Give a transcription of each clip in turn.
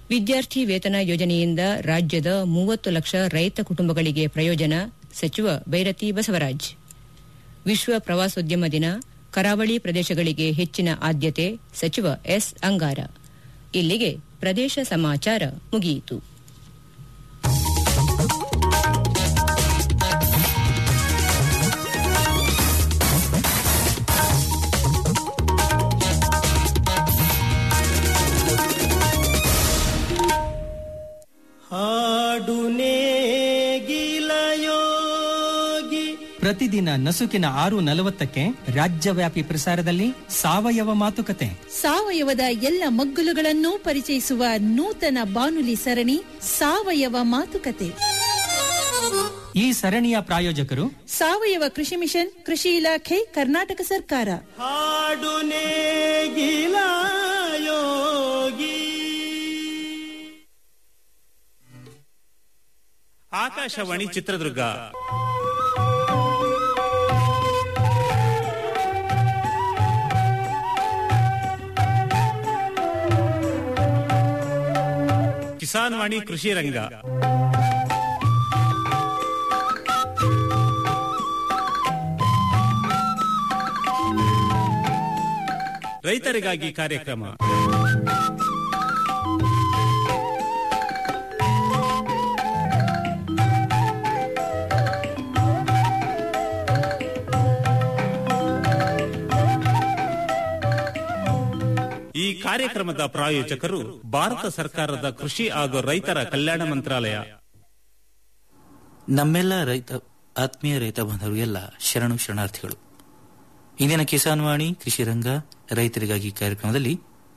ವಿದ್ಯಾರ್ಥಿ ವೇತನ ಯೋಜನೆಯಿಂದ ರಾಜ್ಯದ ಮೂವತ್ತು ಲಕ್ಷ ರೈತ ಕುಟುಂಬಗಳಿಗೆ ಪ್ರಯೋಜನ ಸಚಿವ ಬೈರತಿ ಬಸವರಾಜ್ ವಿಶ್ವ ಪ್ರವಾಸೋದ್ಯಮ ದಿನ ಕರಾವಳಿ ಪ್ರದೇಶಗಳಿಗೆ ಹೆಚ್ಚಿನ ಆದ್ಯತೆ ಸಚಿವ ಎಸ್ ಅಂಗಾರ ಇಲ್ಲಿಗೆ ಪ್ರದೇಶ ಸಮಾಚಾರ ಮುಗಿಯಿತು ಹಾಡು ನೇಗಿಲಯೋಗಿ ಪ್ರತಿದಿನ ನಸುಕಿನ ಆರು ನಲವತ್ತಕ್ಕೆ ರಾಜ್ಯವ್ಯಾಪಿ ಪ್ರಸಾರದಲ್ಲಿ ಸಾವಯವ ಮಾತುಕತೆ ಸಾವಯವದ ಎಲ್ಲ ಮಗ್ಗುಲುಗಳನ್ನು ಪರಿಚಯಿಸುವ ನೂತನ ಬಾನುಲಿ ಸರಣಿ ಸಾವಯವ ಮಾತುಕತೆ ಈ ಸರಣಿಯ ಪ್ರಾಯೋಜಕರು ಸಾವಯವ ಕೃಷಿ ಮಿಷನ್ ಕೃಷಿ ಇಲಾಖೆ ಕರ್ನಾಟಕ ಸರ್ಕಾರ ಹಾಡು ನೇಗಿಲಯೋಗಿ ಆಕಾಶವಾಣಿ ಚಿತ್ರದುರ್ಗ ಕಿಸಾನ್ ವಾಣಿ ಕೃಷಿ ರಂಗ ರೈತರಿಗಾಗಿ ಕಾರ್ಯಕ್ರಮ ಈ ಕಾರ್ಯಕ್ರಮದ ಪ್ರಾಯೋಜಕರು ಭಾರತ ಸರ್ಕಾರದ ಕೃಷಿ ಹಾಗೂ ರೈತರ ಕಲ್ಯಾಣ ಮಂತ್ರಾಲಯ ನಮ್ಮೆಲ್ಲ ರೈತ ಆತ್ಮೀಯ ರೈತ ಬಾಂಧವರಿಗೆಲ್ಲ ಶರಣು ಶರಣಾರ್ಥಿಗಳು ಇಂದಿನ ಕಿಸಾನ್ ವಾಣಿ ಕೃಷಿ ರಂಗ ರೈತರಿಗಾಗಿ ಕಾರ್ಯಕ್ರಮದಲ್ಲಿ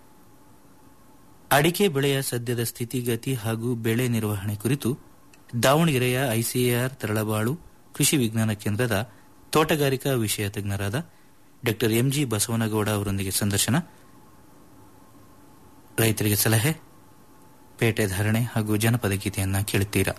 ಅಡಿಕೆ ಬೆಳೆಯ ಸದ್ಯದ ಸ್ಥಿತಿಗತಿ ಹಾಗೂ ಬೆಳೆ ನಿರ್ವಹಣೆ ಕುರಿತು ದಾವಣಗೆರೆಯ ಐಸಿಎಆರ್ ತರಳಬಾಳು ಕೃಷಿ ವಿಜ್ಞಾನ ಕೇಂದ್ರದ ತೋಟಗಾರಿಕಾ ವಿಷಯ ತಜ್ಞರಾದ ಡಾ ಎಂಜಿ ಬಸವನಗೌಡ ಅವರೊಂದಿಗೆ ಸಂದರ್ಶನ ರೈತರಿಗೆ ಸಲಹೆ ಪೇಟೆ ಧಾರಣೆ ಹಾಗೂ ಜನಪದ ಗೀತೆಯನ್ನ ಕೇಳುತ್ತೀರಾ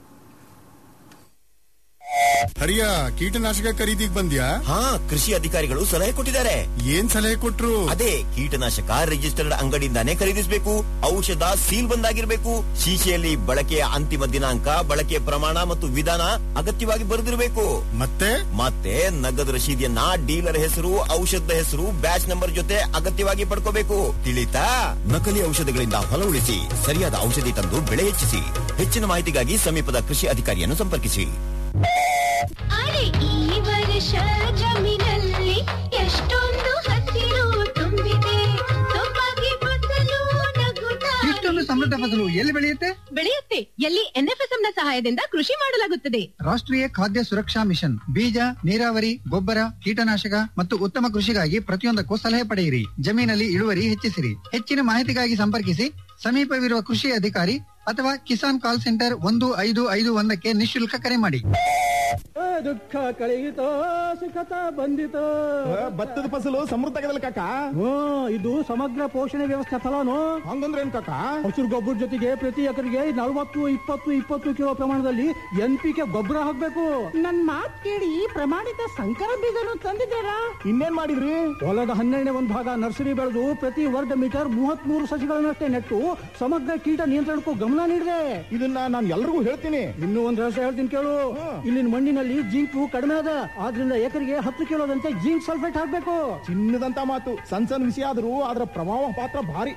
ಹರಿಯ ಕೀಟನಾಶಕ ಖರೀದಿಗ್ ಬಂದ್ಯಾ ಹಾ ಕೃಷಿ ಅಧಿಕಾರಿಗಳು ಸಲಹೆ ಕೊಟ್ಟಿದ್ದಾರೆ ಏನ್ ಸಲಹೆ ಕೊಟ್ರು ಅದೇ ಕೀಟನಾಶಕ ರಿಜಿಸ್ಟರ್ಡ್ ಅಂಗಡಿಯಿಂದಾನೇ ಖರೀದಿಸಬೇಕು ಔಷಧ ಸೀಲ್ ಬಂದಾಗಿರ್ಬೇಕು ಶೀಶೆಯಲ್ಲಿ ಬಳಕೆಯ ಅಂತಿಮ ದಿನಾಂಕ ಬಳಕೆಯ ಪ್ರಮಾಣ ಮತ್ತು ವಿಧಾನ ಅಗತ್ಯವಾಗಿ ಬರೆದಿರಬೇಕು ಮತ್ತೆ ಮತ್ತೆ ನಗದು ರಶೀದಿಯನ್ನ ಡೀಲರ್ ಹೆಸರು ಔಷಧದ ಹೆಸರು ಬ್ಯಾಚ್ ನಂಬರ್ ಜೊತೆ ಅಗತ್ಯವಾಗಿ ಪಡ್ಕೋಬೇಕು ತಿಳಿತಾ ನಕಲಿ ಔಷಧಗಳಿಂದ ಹೊಲ ಉಳಿಸಿ ಸರಿಯಾದ ಔಷಧಿ ತಂದು ಬೆಳೆ ಹೆಚ್ಚಿಸಿ ಹೆಚ್ಚಿನ ಮಾಹಿತಿಗಾಗಿ ಸಮೀಪದ ಕೃಷಿ ಅಧಿಕಾರಿಯನ್ನು ಸಂಪರ್ಕಿಸಿ ಅರೆ ಈ ವರ್ಷ ಜಮೀನಲ್ಲಿ ಎಷ್ಟೊಂದು ಹಸಿರು ತುಂಬಿದೆ ಸೊಬಗೆ ಫಸಲು ನಗುತ್ತಾ ಇಷ್ಟೊಂದು ಸಮೃದ್ಧ ಫಸಲು ಎಲ್ಲಿ ಬೆಳೆಯುತ್ತೆ ಬೆಳೆಯುತ್ತೆ ಎಲ್ಲಿ ಎನ್ಎಫ್ಎಸ್ಎಂ ನ ಸಹಾಯದಿಂದ ಕೃಷಿ ಮಾಡಲಾಗುತ್ತದೆ ರಾಷ್ಟ್ರೀಯ ಖಾದ್ಯ ಸುರಕ್ಷಾ ಮಿಷನ್ ಬೀಜ ನೀರಾವರಿ ಗೊಬ್ಬರ ಕೀಟನಾಶಕ ಮತ್ತು ಉತ್ತಮ ಕೃಷಿಗಾಗಿ ಪ್ರತಿಯೊಂದಕ್ಕೂ ಸಲಹೆ ಪಡೆಯಿರಿ ಜಮೀನಲ್ಲಿ ಇಳುವರಿ ಹೆಚ್ಚಿಸಿರಿ ಹೆಚ್ಚಿನ ಮಾಹಿತಿಗಾಗಿ ಸಂಪರ್ಕಿಸಿ ಸಮೀಪವಿರುವ ಕೃಷಿ ಅಧಿಕಾರಿ ಅಥವಾ ಕಿಸಾನ್ ಕಾಲ್ ಸೆಂಟರ್ ಒಂದು ಐದು ಐದು ಒಂದಕ್ಕೆ ನಿಶುಲ್ಕ ಕರೆ ಮಾಡಿ ದುಃಖ ಕಳೆಯಿತೋ ಸುಖತ ಬಂದಿತೋ ಭತ್ತದ ಫಸಲು ಸಮೃದ್ಧ ಆಗದಲ್ಲ ಕಾಕ ಹ್ಮ್ ಇದು ಸಮಗ್ರ ಪೋಷಣೆ ವ್ಯವಸ್ಥೆ ಫಲಾನು ಹಂಗಂದ್ರೆ ಏನ್ ಕಾಕ ಹಸಿರು ಗೊಬ್ಬರ ಜೊತೆಗೆ ಪ್ರತಿ ಎಕರೆಗೆ ನಲವತ್ತು ಇಪ್ಪತ್ತು ಇಪ್ಪತ್ತು ಕಿಲೋ ಪ್ರಮಾಣದಲ್ಲಿ ಎನ್ ಪಿ ಕೆ ಗೊಬ್ಬರ ಹಾಕ್ಬೇಕು ನನ್ ಮಾತ್ ಕೇಳಿ ಪ್ರಮಾಣಿತ ಸಂಕರ ಬೀಜನು ತಂದಿದ್ದೀರಾ ಇನ್ನೇನ್ ಮಾಡಿದ್ರಿ ಹೊಲದ ಹನ್ನೆರಡನೇ ಒಂದು ಭಾಗ ನರ್ಸರಿ ಬೆಳೆದು ಪ್ರತಿ ವರ್ಗ ಮೀಟರ್ ಮೂವತ್ತ್ ಮೂರು ಸಸಿಗಳನ್ನಷ್ಟೇ ನೆಟ್ಟು ಸಮಗ್ರ ಕೀಟ ನಿಯಂತ್ರಣಕ್ಕೂ ಗಮನ ನೀಡಿದೆ ಇದನ್ನ ನಾನು ಎಲ್ರಿಗೂ ಹೇಳ್ತೀನಿ ಇನ್ನೂ ಒಂದ್ ರಹಸ್ಯ ಹೇಳ್ತೀನಿ ಕೇಳು ಇಲ್ಲಿನ ಮಣ್ಣಿನಲ್ಲಿ ಜಿಂಕು ಕಡಿಮೆ ಅದ ಆದ್ರಿಂದ ಎಕರೆಗೆ ಹತ್ತು ಕಿಲೋದಂತೆ ಜಿಂಕ್ ಸಲ್ಫೇಟ್ ಹಾಕ್ಬೇಕು ಚಿನ್ನದಂತ ಮಾತು ಸಣ್ಣ ಸಣ್ಣ ವಿಷಯ ಆದ್ರೂ ಅದರ ಪ್ರಭಾವ ಪಾತ್ರ ಭಾರಿ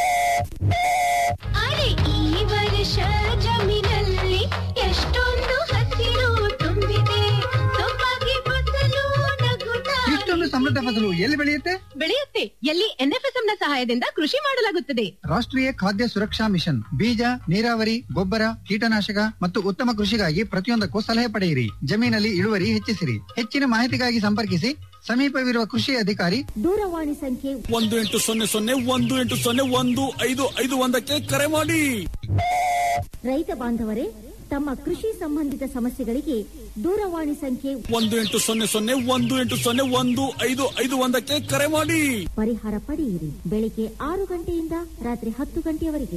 ಅರೆ ಈ ವರ್ಷ ಜಮೀನಲ್ಲಿ ಎಷ್ಟೊಂದು ಹಸಿರು ತುಂಬಿದೆ ಸೊಬಗೆ ಫಸಲು ನಗುತ್ತಾ ಇಷ್ಟೊಂದು ಸಮೃದ್ಧ ಫಸಲು ಎಲ್ಲಿ ಬೆಳೆಯುತ್ತೆ ಬೆಳೆಯುತ್ತೆ ಎಲ್ಲಿ ಎನ್ಎಫ್ಎಸ್ಎಂ ನ ಸಹಾಯದಿಂದ ಕೃಷಿ ಮಾಡಲಾಗುತ್ತದೆ ರಾಷ್ಟ್ರೀಯ ಖಾದ್ಯ ಸುರಕ್ಷಾ ಮಿಷನ್ ಬೀಜ ನೀರಾವರಿ ಗೊಬ್ಬರ ಕೀಟನಾಶಕ ಮತ್ತು ಉತ್ತಮ ಕೃಷಿಗಾಗಿ ಪ್ರತಿಯೊಂದಕ್ಕೂ ಸಲಹೆ ಪಡೆಯಿರಿ ಜಮೀನಲ್ಲಿ ಇಳುವರಿ ಹೆಚ್ಚಿಸಿರಿ ಹೆಚ್ಚಿನ ಮಾಹಿತಿಗಾಗಿ ಸಂಪರ್ಕಿಸಿ ಸಮೀಪವಿರುವ ಕೃಷಿ ಅಧಿಕಾರಿ ದೂರವಾಣಿ ಸಂಖ್ಯೆ ಒಂದು ಎಂಟು ಸೊನ್ನೆ ಸೊನ್ನೆ ಒಂದು ಎಂಟು ಸೊನ್ನೆ ಒಂದು ಐದು ಐದು ಒಂದಕ್ಕೆ ಕರೆ ಮಾಡಿ ರೈತ ಬಾಂಧವರೇ ತಮ್ಮ ಕೃಷಿ ಸಂಬಂಧಿತ ಸಮಸ್ಯೆಗಳಿಗೆ ದೂರವಾಣಿ ಸಂಖ್ಯೆ ಒಂದು ಎಂಟು ಸೊನ್ನೆ ಸೊನ್ನೆ ಒಂದು ಎಂಟು ಸೊನ್ನೆ ಒಂದು ಐದು ಐದು ಒಂದಕ್ಕೆ ಕರೆ ಮಾಡಿ ಪರಿಹಾರ ಪಡೆಯಿರಿ ಬೆಳಿಗ್ಗೆ ಆರು ಗಂಟೆಯಿಂದ ರಾತ್ರಿ ಹತ್ತು ಗಂಟೆಯವರೆಗೆ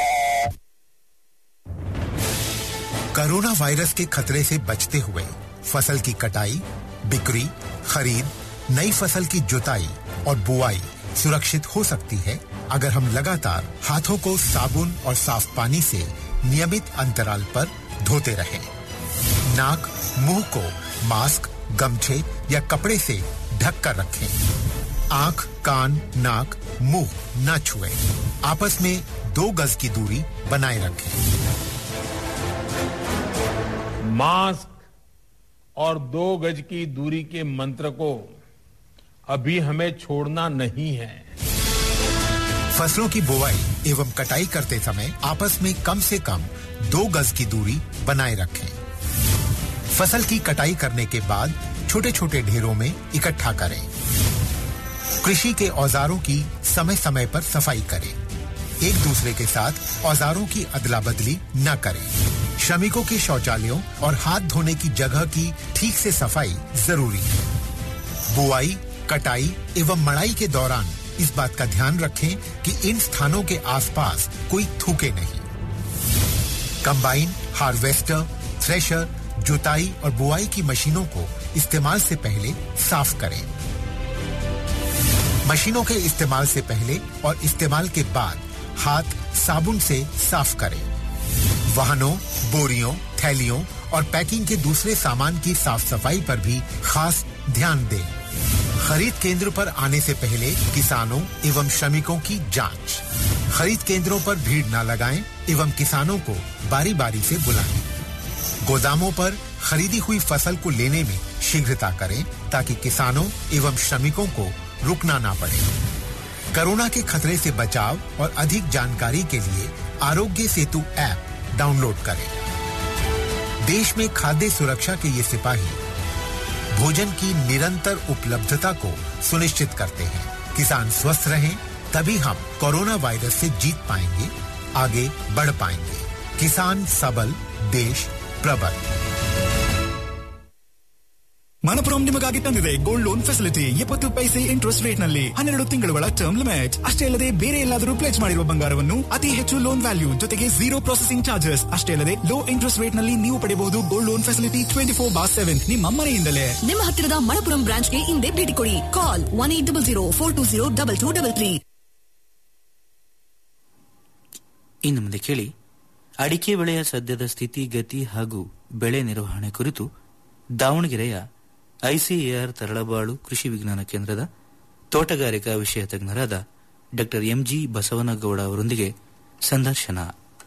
कोरोना वायरस के खतरे से बचते हुए फसल की कटाई बिक्री खरीद नई फसल की जुताई और बुआई सुरक्षित हो सकती है अगर हम लगातार हाथों को साबुन और साफ पानी से नियमित अंतराल पर धोते रहें। नाक मुंह को मास्क गमछे या कपड़े से ढक कर रखें आंख कान नाक मुंह न छुएं। आपस में दो गज की दूरी बनाए रखें मास्क और दो गज की दूरी के मंत्र को अभी हमें छोड़ना नहीं है फसलों की बुवाई एवं कटाई करते समय आपस में कम से कम दो गज की दूरी बनाए रखें फसल की कटाई करने के बाद छोटे छोटे ढेरों में इकट्ठा करें कृषि के औजारों की समय समय पर सफाई करें एक दूसरे के साथ औजारों की अदला बदली न करें श्रमिकों के शौचालयों और हाथ धोने की जगह की ठीक से सफाई जरूरी है बुआई कटाई एवं मड़ाई के दौरान इस बात का ध्यान रखें कि इन स्थानों के आसपास कोई थूके नहीं कंबाइन हार्वेस्टर थ्रेशर जुताई और बुआई की मशीनों को इस्तेमाल से पहले साफ करें मशीनों के इस्तेमाल से पहले और इस्तेमाल के बाद हाथ साबुन से साफ करें वाहनों बोरियों थैलियों और पैकिंग के दूसरे सामान की साफ सफाई पर भी खास ध्यान दें खरीद केंद्र पर आने से पहले किसानों एवं श्रमिकों की जांच खरीद केंद्रों पर भीड़ न लगाएं एवं किसानों को बारी बारी से बुलाएं गोदामों पर खरीदी हुई फसल को लेने में शीघ्रता करें ताकि किसानों एवं श्रमिकों को रुकना ना पड़े कोरोना के खतरे से बचाव और अधिक जानकारी के लिए आरोग्य सेतु ऐप डाउनलोड करें देश में खाद्य सुरक्षा के ये सिपाही भोजन की निरंतर उपलब्धता को सुनिश्चित करते हैं किसान स्वस्थ रहें तभी हम कोरोना वायरस से जीत पाएंगे आगे बढ़ पाएंगे किसान सबल देश प्रबल ಮನಪುರಂ ನಿಮಗಾಗಿ ತಂದಿದೆ ಗೋಲ್ಡ್ ಲೋನ್ ಫೆಸಿಲಿಟಿ ಎಪ್ಪತ್ತು ಪೈಸೆ ಇಂಟ್ರೆಸ್ಟ್ ರೇಟ್ ನಲ್ಲಿ ಹನ್ನೆರಡು ತಿಂಗಳುಗಳ ಟರ್ಮ್ ಲಿಮಿಟ್ ಅಷ್ಟೇ ಅಲ್ಲದೆ ಬೇರೆ ಎಲ್ಲಾದರೂ ಪ್ಲೇಸ್ ಮಾಡಿರುವ ಬಂಗಾರವನ್ನು ಅತಿ ಹೆಚ್ಚು ಲೋನ್ ವ್ಯಾಲ್ಯೂ ಜೊತೆಗೆ ಜೀರೋ ಪ್ರೊಸೆಸಿಂಗ್ ಚಾರ್ಜಸ್ ಅಷ್ಟೇ ಅಲ್ಲದೆ ಲೋ ಇಂಟ್ರೆಸ್ಟ್ ರೇಟ್ ನಲ್ಲಿ ನೀವು ಪಡೆಯಬಹುದು gold loan facility twenty four bar seven ನಿಮ್ಮ ಮನೆಯಿಂದಲೇ ನಿಮ್ಮ ಹತ್ತಿರದ ಮಣಪುರಂ ಬ್ರಾಂಚ್ಗೆ ಇಂದೇ ಭೇಟಿ ಕೊಡಿ call one eight double zero four two zero double two double three ಇನ್ನು ಮುಂದೆ ಕೇಳಿ ಅಡಿಕೆ ಬೆಳೆಯ ಸದ್ಯದ ಸ್ಥಿತಿ ಗತಿ ಹಾಗೂ ಬೆಳೆ ನಿರ್ವಹಣೆ ಕುರಿತು ದಾವಣಗೆರೆಯ ಐಸಿಎಆರ್ ತರಳಬಾಳು ಕೃಷಿ ವಿಜ್ಞಾನ ಕೇಂದ್ರದ ತೋಟಗಾರಿಕಾ ವಿಷಯ ತಜ್ಞರಾದ ಡಾ ಎಂಜಿ ಬಸವನಗೌಡ ಅವರೊಂದಿಗೆ ಸಂದರ್ಶನ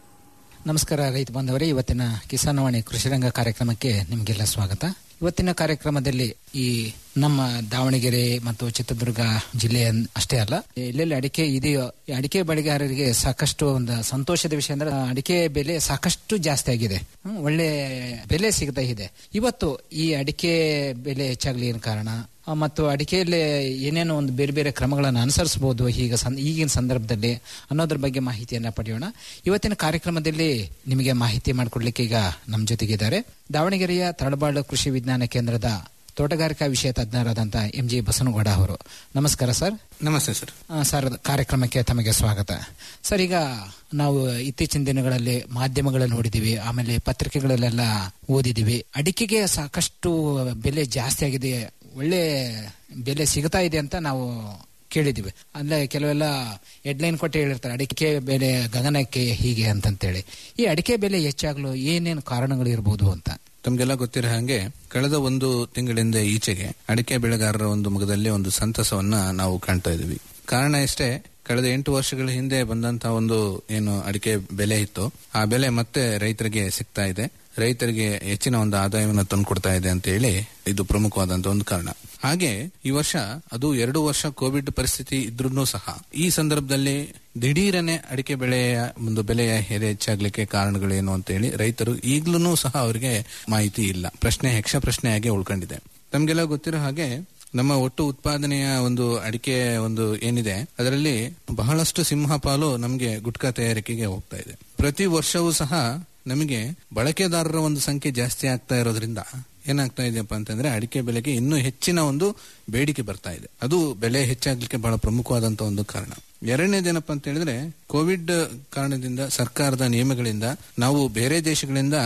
ನಮಸ್ಕಾರ ರೈತ ಬಾಂಧವರೇ ಇವತ್ತಿನ ಕಿಸಾನವಾಣಿ ಕೃಷಿರಂಗ ಕಾರ್ಯಕ್ರಮಕ್ಕೆ ನಿಮಗೆಲ್ಲ ಸ್ವಾಗತ ಇವತ್ತಿನ ಕಾರ್ಯಕ್ರಮದಲ್ಲಿ ಈ ನಮ್ಮ ದಾವಣಗೆರೆ ಮತ್ತು ಚಿತ್ರದುರ್ಗ ಜಿಲ್ಲೆ ಅಷ್ಟೇ ಅಲ್ಲ ಎಲ್ಲೆಲ್ಲಿ ಅಡಿಕೆ ಇದೆಯೋ ಈ ಅಡಿಕೆ ಬೆಳೆಗಾರರಿಗೆ ಸಾಕಷ್ಟು ಒಂದು ಸಂತೋಷದ ವಿಷಯ ಅಂದ್ರೆ ಅಡಿಕೆ ಬೆಲೆ ಸಾಕಷ್ಟು ಜಾಸ್ತಿ ಆಗಿದೆ ಹ್ಮ್, ಒಳ್ಳೆ ಬೆಲೆ ಸಿಗ್ತಾ ಇದೆ ಇವತ್ತು ಈ ಅಡಿಕೆ ಬೆಲೆ ಹೆಚ್ಚಾಗ್ಲಿ ಏನ್ ಕಾರಣ ಆ, ಮತ್ತು ಅಡಿಕೆಯಲ್ಲಿ ಏನೇನೋ ಒಂದು ಬೇರೆ ಬೇರೆ ಕ್ರಮಗಳನ್ನು ಅನುಸರಿಸಬಹುದು ಈಗ ಸಂ- ಈಗಿನ ಸಂದರ್ಭದಲ್ಲಿ ಅನ್ನೋದ್ರ ಬಗ್ಗೆ ಮಾಹಿತಿಯನ್ನ ಪಡೆಯೋಣ ಇವತ್ತಿನ ಕಾರ್ಯಕ್ರಮದಲ್ಲಿ ನಿಮಗೆ ಮಾಹಿತಿ ಮಾಡಿಕೊಡ್ಲಿಕ್ಕೆ ಈಗ ನಮ್ಮ ಜೊತೆಗಿದ್ದಾರೆ ದಾವಣಗೆರೆಯ ತಳಬಾಳು ಕೃಷಿ ವಿಜ್ಞಾನ ಕೇಂದ್ರದ ತೋಟಗಾರಿಕಾ ವಿಷಯ ತಜ್ಞರಾದಂಥ ಎಂ ಜಿ ಬಸನಗೌಡ ಅವರು ನಮಸ್ಕಾರ ಸರ್ ನಮಸ್ತೆ ಸರ್ ಆ, ಸರ್ ಕಾರ್ಯಕ್ರಮಕ್ಕೆ ತಮಗೆ ಸ್ವಾಗತ ಸರ್ ಈಗ ನಾವು ಇತ್ತೀಚಿನ ದಿನಗಳಲ್ಲಿ ಮಾಧ್ಯಮಗಳಲ್ಲಿ ನೋಡಿದೀವಿ ಆಮೇಲೆ ಪತ್ರಿಕೆಗಳಲ್ಲೆಲ್ಲ ಓದಿದೀವಿ ಅಡಿಕೆಗೆ ಸಾಕಷ್ಟು ಬೆಲೆ ಜಾಸ್ತಿ ಆಗಿದೆ ಒಳ್ಳೆ ಬೆಲೆ ಸಿಗ್ತಾ ಇದೆ ಅಂತ ನಾವು ಕೇಳಿದೀವಿ ಅಂದ್ರೆ ಕೆಲವೆಲ್ಲ ಹೆಡ್ಲೈನ್ ಕೊಟ್ಟು ಹೇಳಿರ್ತಾರೆ ಅಡಿಕೆ ಬೆಲೆ ಗಗನಕ್ಕೆ ಹೀಗೆ ಅಂತಂತೇಳಿ ಈ ಅಡಿಕೆ ಬೆಲೆ ಹೆಚ್ಚಾಗಲು ಏನೇನು ಕಾರಣಗಳು ಇರಬಹುದು ಅಂತ ತಮ್ಗೆಲ್ಲ ಗೊತ್ತಿರೋ ಹಾಗೆ ಕಳೆದ ಒಂದು ತಿಂಗಳಿಂದ ಈಚೆಗೆ ಅಡಿಕೆ ಬೆಳೆಗಾರರ ಒಂದು ಮುಖದಲ್ಲಿ ಒಂದು ಸಂತಸವನ್ನ ನಾವು ಕಾಣ್ತಾ ಇದೀವಿ ಕಾರಣ ಇಷ್ಟೇ ಕಳೆದ ಎಂಟು ವರ್ಷಗಳ ಹಿಂದೆ ಬಂದಂತ ಒಂದು ಏನು ಅಡಿಕೆ ಬೆಲೆ ಇತ್ತು ಆ ಬೆಲೆ ಮತ್ತೆ ರೈತರಿಗೆ ಸಿಗ್ತಾ ಇದೆ ರೈತರಿಗೆ ಹೆಚ್ಚಿನ ಒಂದು ಆದಾಯವನ್ನು ತಂದುಕೊಡ್ತಾ ಇದೆ ಅಂತ ಹೇಳಿ ಇದು ಪ್ರಮುಖವಾದಂತ ಒಂದು ಕಾರಣ ಹಾಗೆ ಈ ವರ್ಷ ಅದು ಎರಡು ವರ್ಷ ಕೋವಿಡ್ ಪರಿಸ್ಥಿತಿ ಇದ್ರೂ ಸಹ ಈ ಸಂದರ್ಭದಲ್ಲಿ ದಿಢೀರನೆ ಅಡಿಕೆ ಬೆಳೆಯ ಒಂದು ಬೆಲೆಯ ಹೆರೆ ಹೆಚ್ಚಾಗ್ಲಿಕ್ಕೆ ಕಾರಣಗಳೇನು ಅಂತ ಹೇಳಿ ರೈತರು ಈಗ್ಲೂ ಸಹ ಅವರಿಗೆ ಮಾಹಿತಿ ಇಲ್ಲ ಪ್ರಶ್ನೆ ಯಕ್ಷ ಪ್ರಶ್ನೆಯಾಗಿ ಉಳ್ಕೊಂಡಿದೆ ತಮ್ಗೆಲ್ಲ ಗೊತ್ತಿರೋ ಹಾಗೆ ನಮ್ಮ ಒಟ್ಟು ಉತ್ಪಾದನೆಯ ಒಂದು ಅಡಿಕೆ ಒಂದು ಏನಿದೆ ಅದರಲ್ಲಿ ಬಹಳಷ್ಟು ಸಿಂಹಪಾಲು ನಮಗೆ ಗುಟ್ಕಾ ತಯಾರಿಕೆಗೆ ಹೋಗ್ತಾ ಇದೆ ಪ್ರತಿ ವರ್ಷವೂ ಸಹ ನಮಗೆ ಬಳಕೆದಾರರ ಒಂದು ಸಂಖ್ಯೆ ಜಾಸ್ತಿ ಆಗ್ತಾ ಇರೋದ್ರಿಂದ ಏನಾಗ್ತಾ ಇದೆಯಪ್ಪ ಅಂತಂದ್ರೆ ಅಡಿಕೆ ಬೆಲೆಗೆ ಇನ್ನೂ ಹೆಚ್ಚಿನ ಒಂದು ಬೇಡಿಕೆ ಬರ್ತಾ ಇದೆ ಅದು ಬೆಲೆ ಹೆಚ್ಚಾಗ್ಲಿಕ್ಕೆ ಬಹಳ ಪ್ರಮುಖವಾದಂತ ಒಂದು ಕಾರಣ ಎರಡನೇದೇನಪ್ಪ ಅಂತ ಹೇಳಿದ್ರೆ ಕೋವಿಡ್ ಕಾರಣದಿಂದ ಸರ್ಕಾರದ ನಿಯಮಗಳಿಂದ ನಾವು ಬೇರೆ ದೇಶಗಳಿಂದ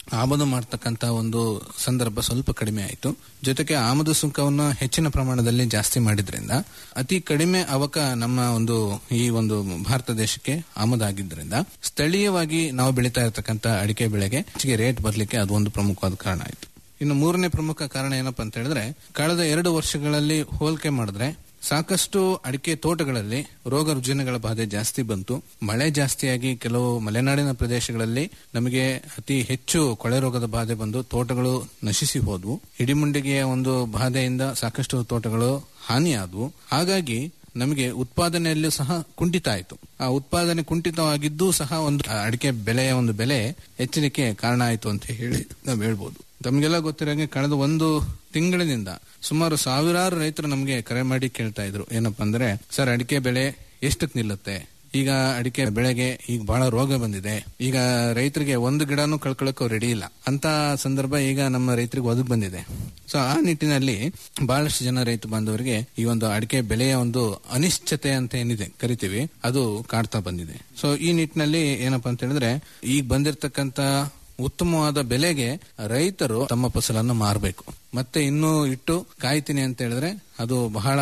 ಆಮದು ಮಾಡ್ತಕ್ಕಂತ ಒಂದು ಸಂದರ್ಭ ಸ್ವಲ್ಪ ಕಡಿಮೆ ಆಯಿತು ಜೊತೆಗೆ ಆಮದು ಸುಂಕವನ್ನು ಹೆಚ್ಚಿನ ಪ್ರಮಾಣದಲ್ಲಿ ಜಾಸ್ತಿ ಮಾಡಿದ್ರಿಂದ ಅತಿ ಕಡಿಮೆ ಅವಕ ನಮ್ಮ ಒಂದು ಈ ಒಂದು ಭಾರತ ದೇಶಕ್ಕೆ ಆಮದಾಗಿದ್ದರಿಂದ ಸ್ಥಳೀಯವಾಗಿ ನಾವು ಬೆಳೀತಾ ಇರತಕ್ಕಂತ ಅಡಿಕೆ ಬೆಳೆಗೆ ಹೆಚ್ಚಿಗೆ ರೇಟ್ ಬರ್ಲಿಕ್ಕೆ ಅದು ಒಂದು ಪ್ರಮುಖವಾದ ಕಾರಣ ಆಯಿತು ಇನ್ನು ಮೂರನೇ ಪ್ರಮುಖ ಕಾರಣ ಏನಪ್ಪಾ ಅಂತ ಹೇಳಿದ್ರೆ ಕಳೆದ ಎರಡು ವರ್ಷಗಳಲ್ಲಿ ಹೋಲಿಕೆ ಮಾಡಿದ್ರೆ ಸಾಕಷ್ಟು ಅಡಿಕೆ ತೋಟಗಳಲ್ಲಿ ರೋಗ ರುಜಿನಗಳ ಬಾಧೆ ಜಾಸ್ತಿ ಬಂತು ಮಳೆ ಜಾಸ್ತಿಯಾಗಿ ಕೆಲವು ಮಲೆನಾಡಿನ ಪ್ರದೇಶಗಳಲ್ಲಿ ನಮಗೆ ಅತಿ ಹೆಚ್ಚು ಕೊಳೆ ರೋಗದ ಬಾಧೆ ಬಂದು ತೋಟಗಳು ನಶಿಸಿ ಹೋದ್ವು ಹಿಡಿಮುಂಡಿಗೆಯ ಒಂದು ಬಾಧೆಯಿಂದ ಸಾಕಷ್ಟು ತೋಟಗಳು ಹಾನಿಯಾದವು ಹಾಗಾಗಿ ನಮಗೆ ಉತ್ಪಾದನೆಯಲ್ಲೂ ಸಹ ಕುಂಠಿತ ಆಯಿತು ಆ ಉತ್ಪಾದನೆ ಕುಂಠಿತವಾಗಿದ್ದೂ ಸಹ ಒಂದು ಅಡಿಕೆ ಬೆಲೆಯ ಒಂದು ಬೆಲೆ ಹೆಚ್ಚಲಿಕ್ಕೆ ಕಾರಣ ಆಯಿತು ಅಂತ ಹೇಳಿ ನಾವು ಹೇಳ್ಬೋದು ತಮಗೆಲ್ಲ ಗೊತ್ತಿರಂಗೆ ಕಳೆದ ಒಂದು ತಿಂಗಳಿನಿಂದ ಸುಮಾರು ಸಾವಿರಾರು ರೈತರು ನಮಗೆ ಕರೆ ಮಾಡಿ ಕೇಳ್ತಾ ಇದ್ರು ಏನಪ್ಪಾ ಅಂದ್ರೆ ಸರ್ ಅಡಿಕೆ ಬೆಳೆ ಎಷ್ಟಕ್ಕೆ ನಿಲ್ಲುತ್ತೆ ಈಗ ಅಡಿಕೆ ಬೆಳೆಗೆ ಈಗ ಬಹಳ ರೋಗ ಬಂದಿದೆ ಈಗ ರೈತರಿಗೆ ಒಂದು ಗಿಡನೂ ಕಳ್ಕೊಳ್ಳೋಕೆ ರೆಡಿ ಇಲ್ಲ ಅಂತ ಸಂದರ್ಭ ಈಗ ನಮ್ಮ ರೈತರಿಗೆ ಒದಗಿ ಬಂದಿದೆ ಸೊ ಆ ನಿಟ್ಟಿನಲ್ಲಿ ಬಹಳಷ್ಟು ಜನ ರೈತ ಬಾಂಧವರಿಗೆ ಈ ಒಂದು ಅಡಿಕೆ ಬೆಲೆಯ ಒಂದು ಅನಿಶ್ಚತೆ ಅಂತ ಏನಿದೆ ಕರಿತೀವಿ ಅದು ಕಾಡ್ತಾ ಬಂದಿದೆ ಸೊ ಈ ನಿಟ್ಟಿನಲ್ಲಿ ಏನಪ್ಪಾ ಅಂತ ಹೇಳಿದ್ರೆ ಈಗ ಬಂದಿರತಕ್ಕಂತ ಉತ್ತಮವಾದ ಬೆಲೆಗೆ ರೈತರು ತಮ್ಮ ಫಸಲನ್ನು ಮಾರಬೇಕು ಮತ್ತೆ ಇನ್ನೂ ಇಟ್ಟು ಕಾಯ್ತೀನಿ ಅಂತ ಹೇಳಿದ್ರೆ ಅದು ಬಹಳ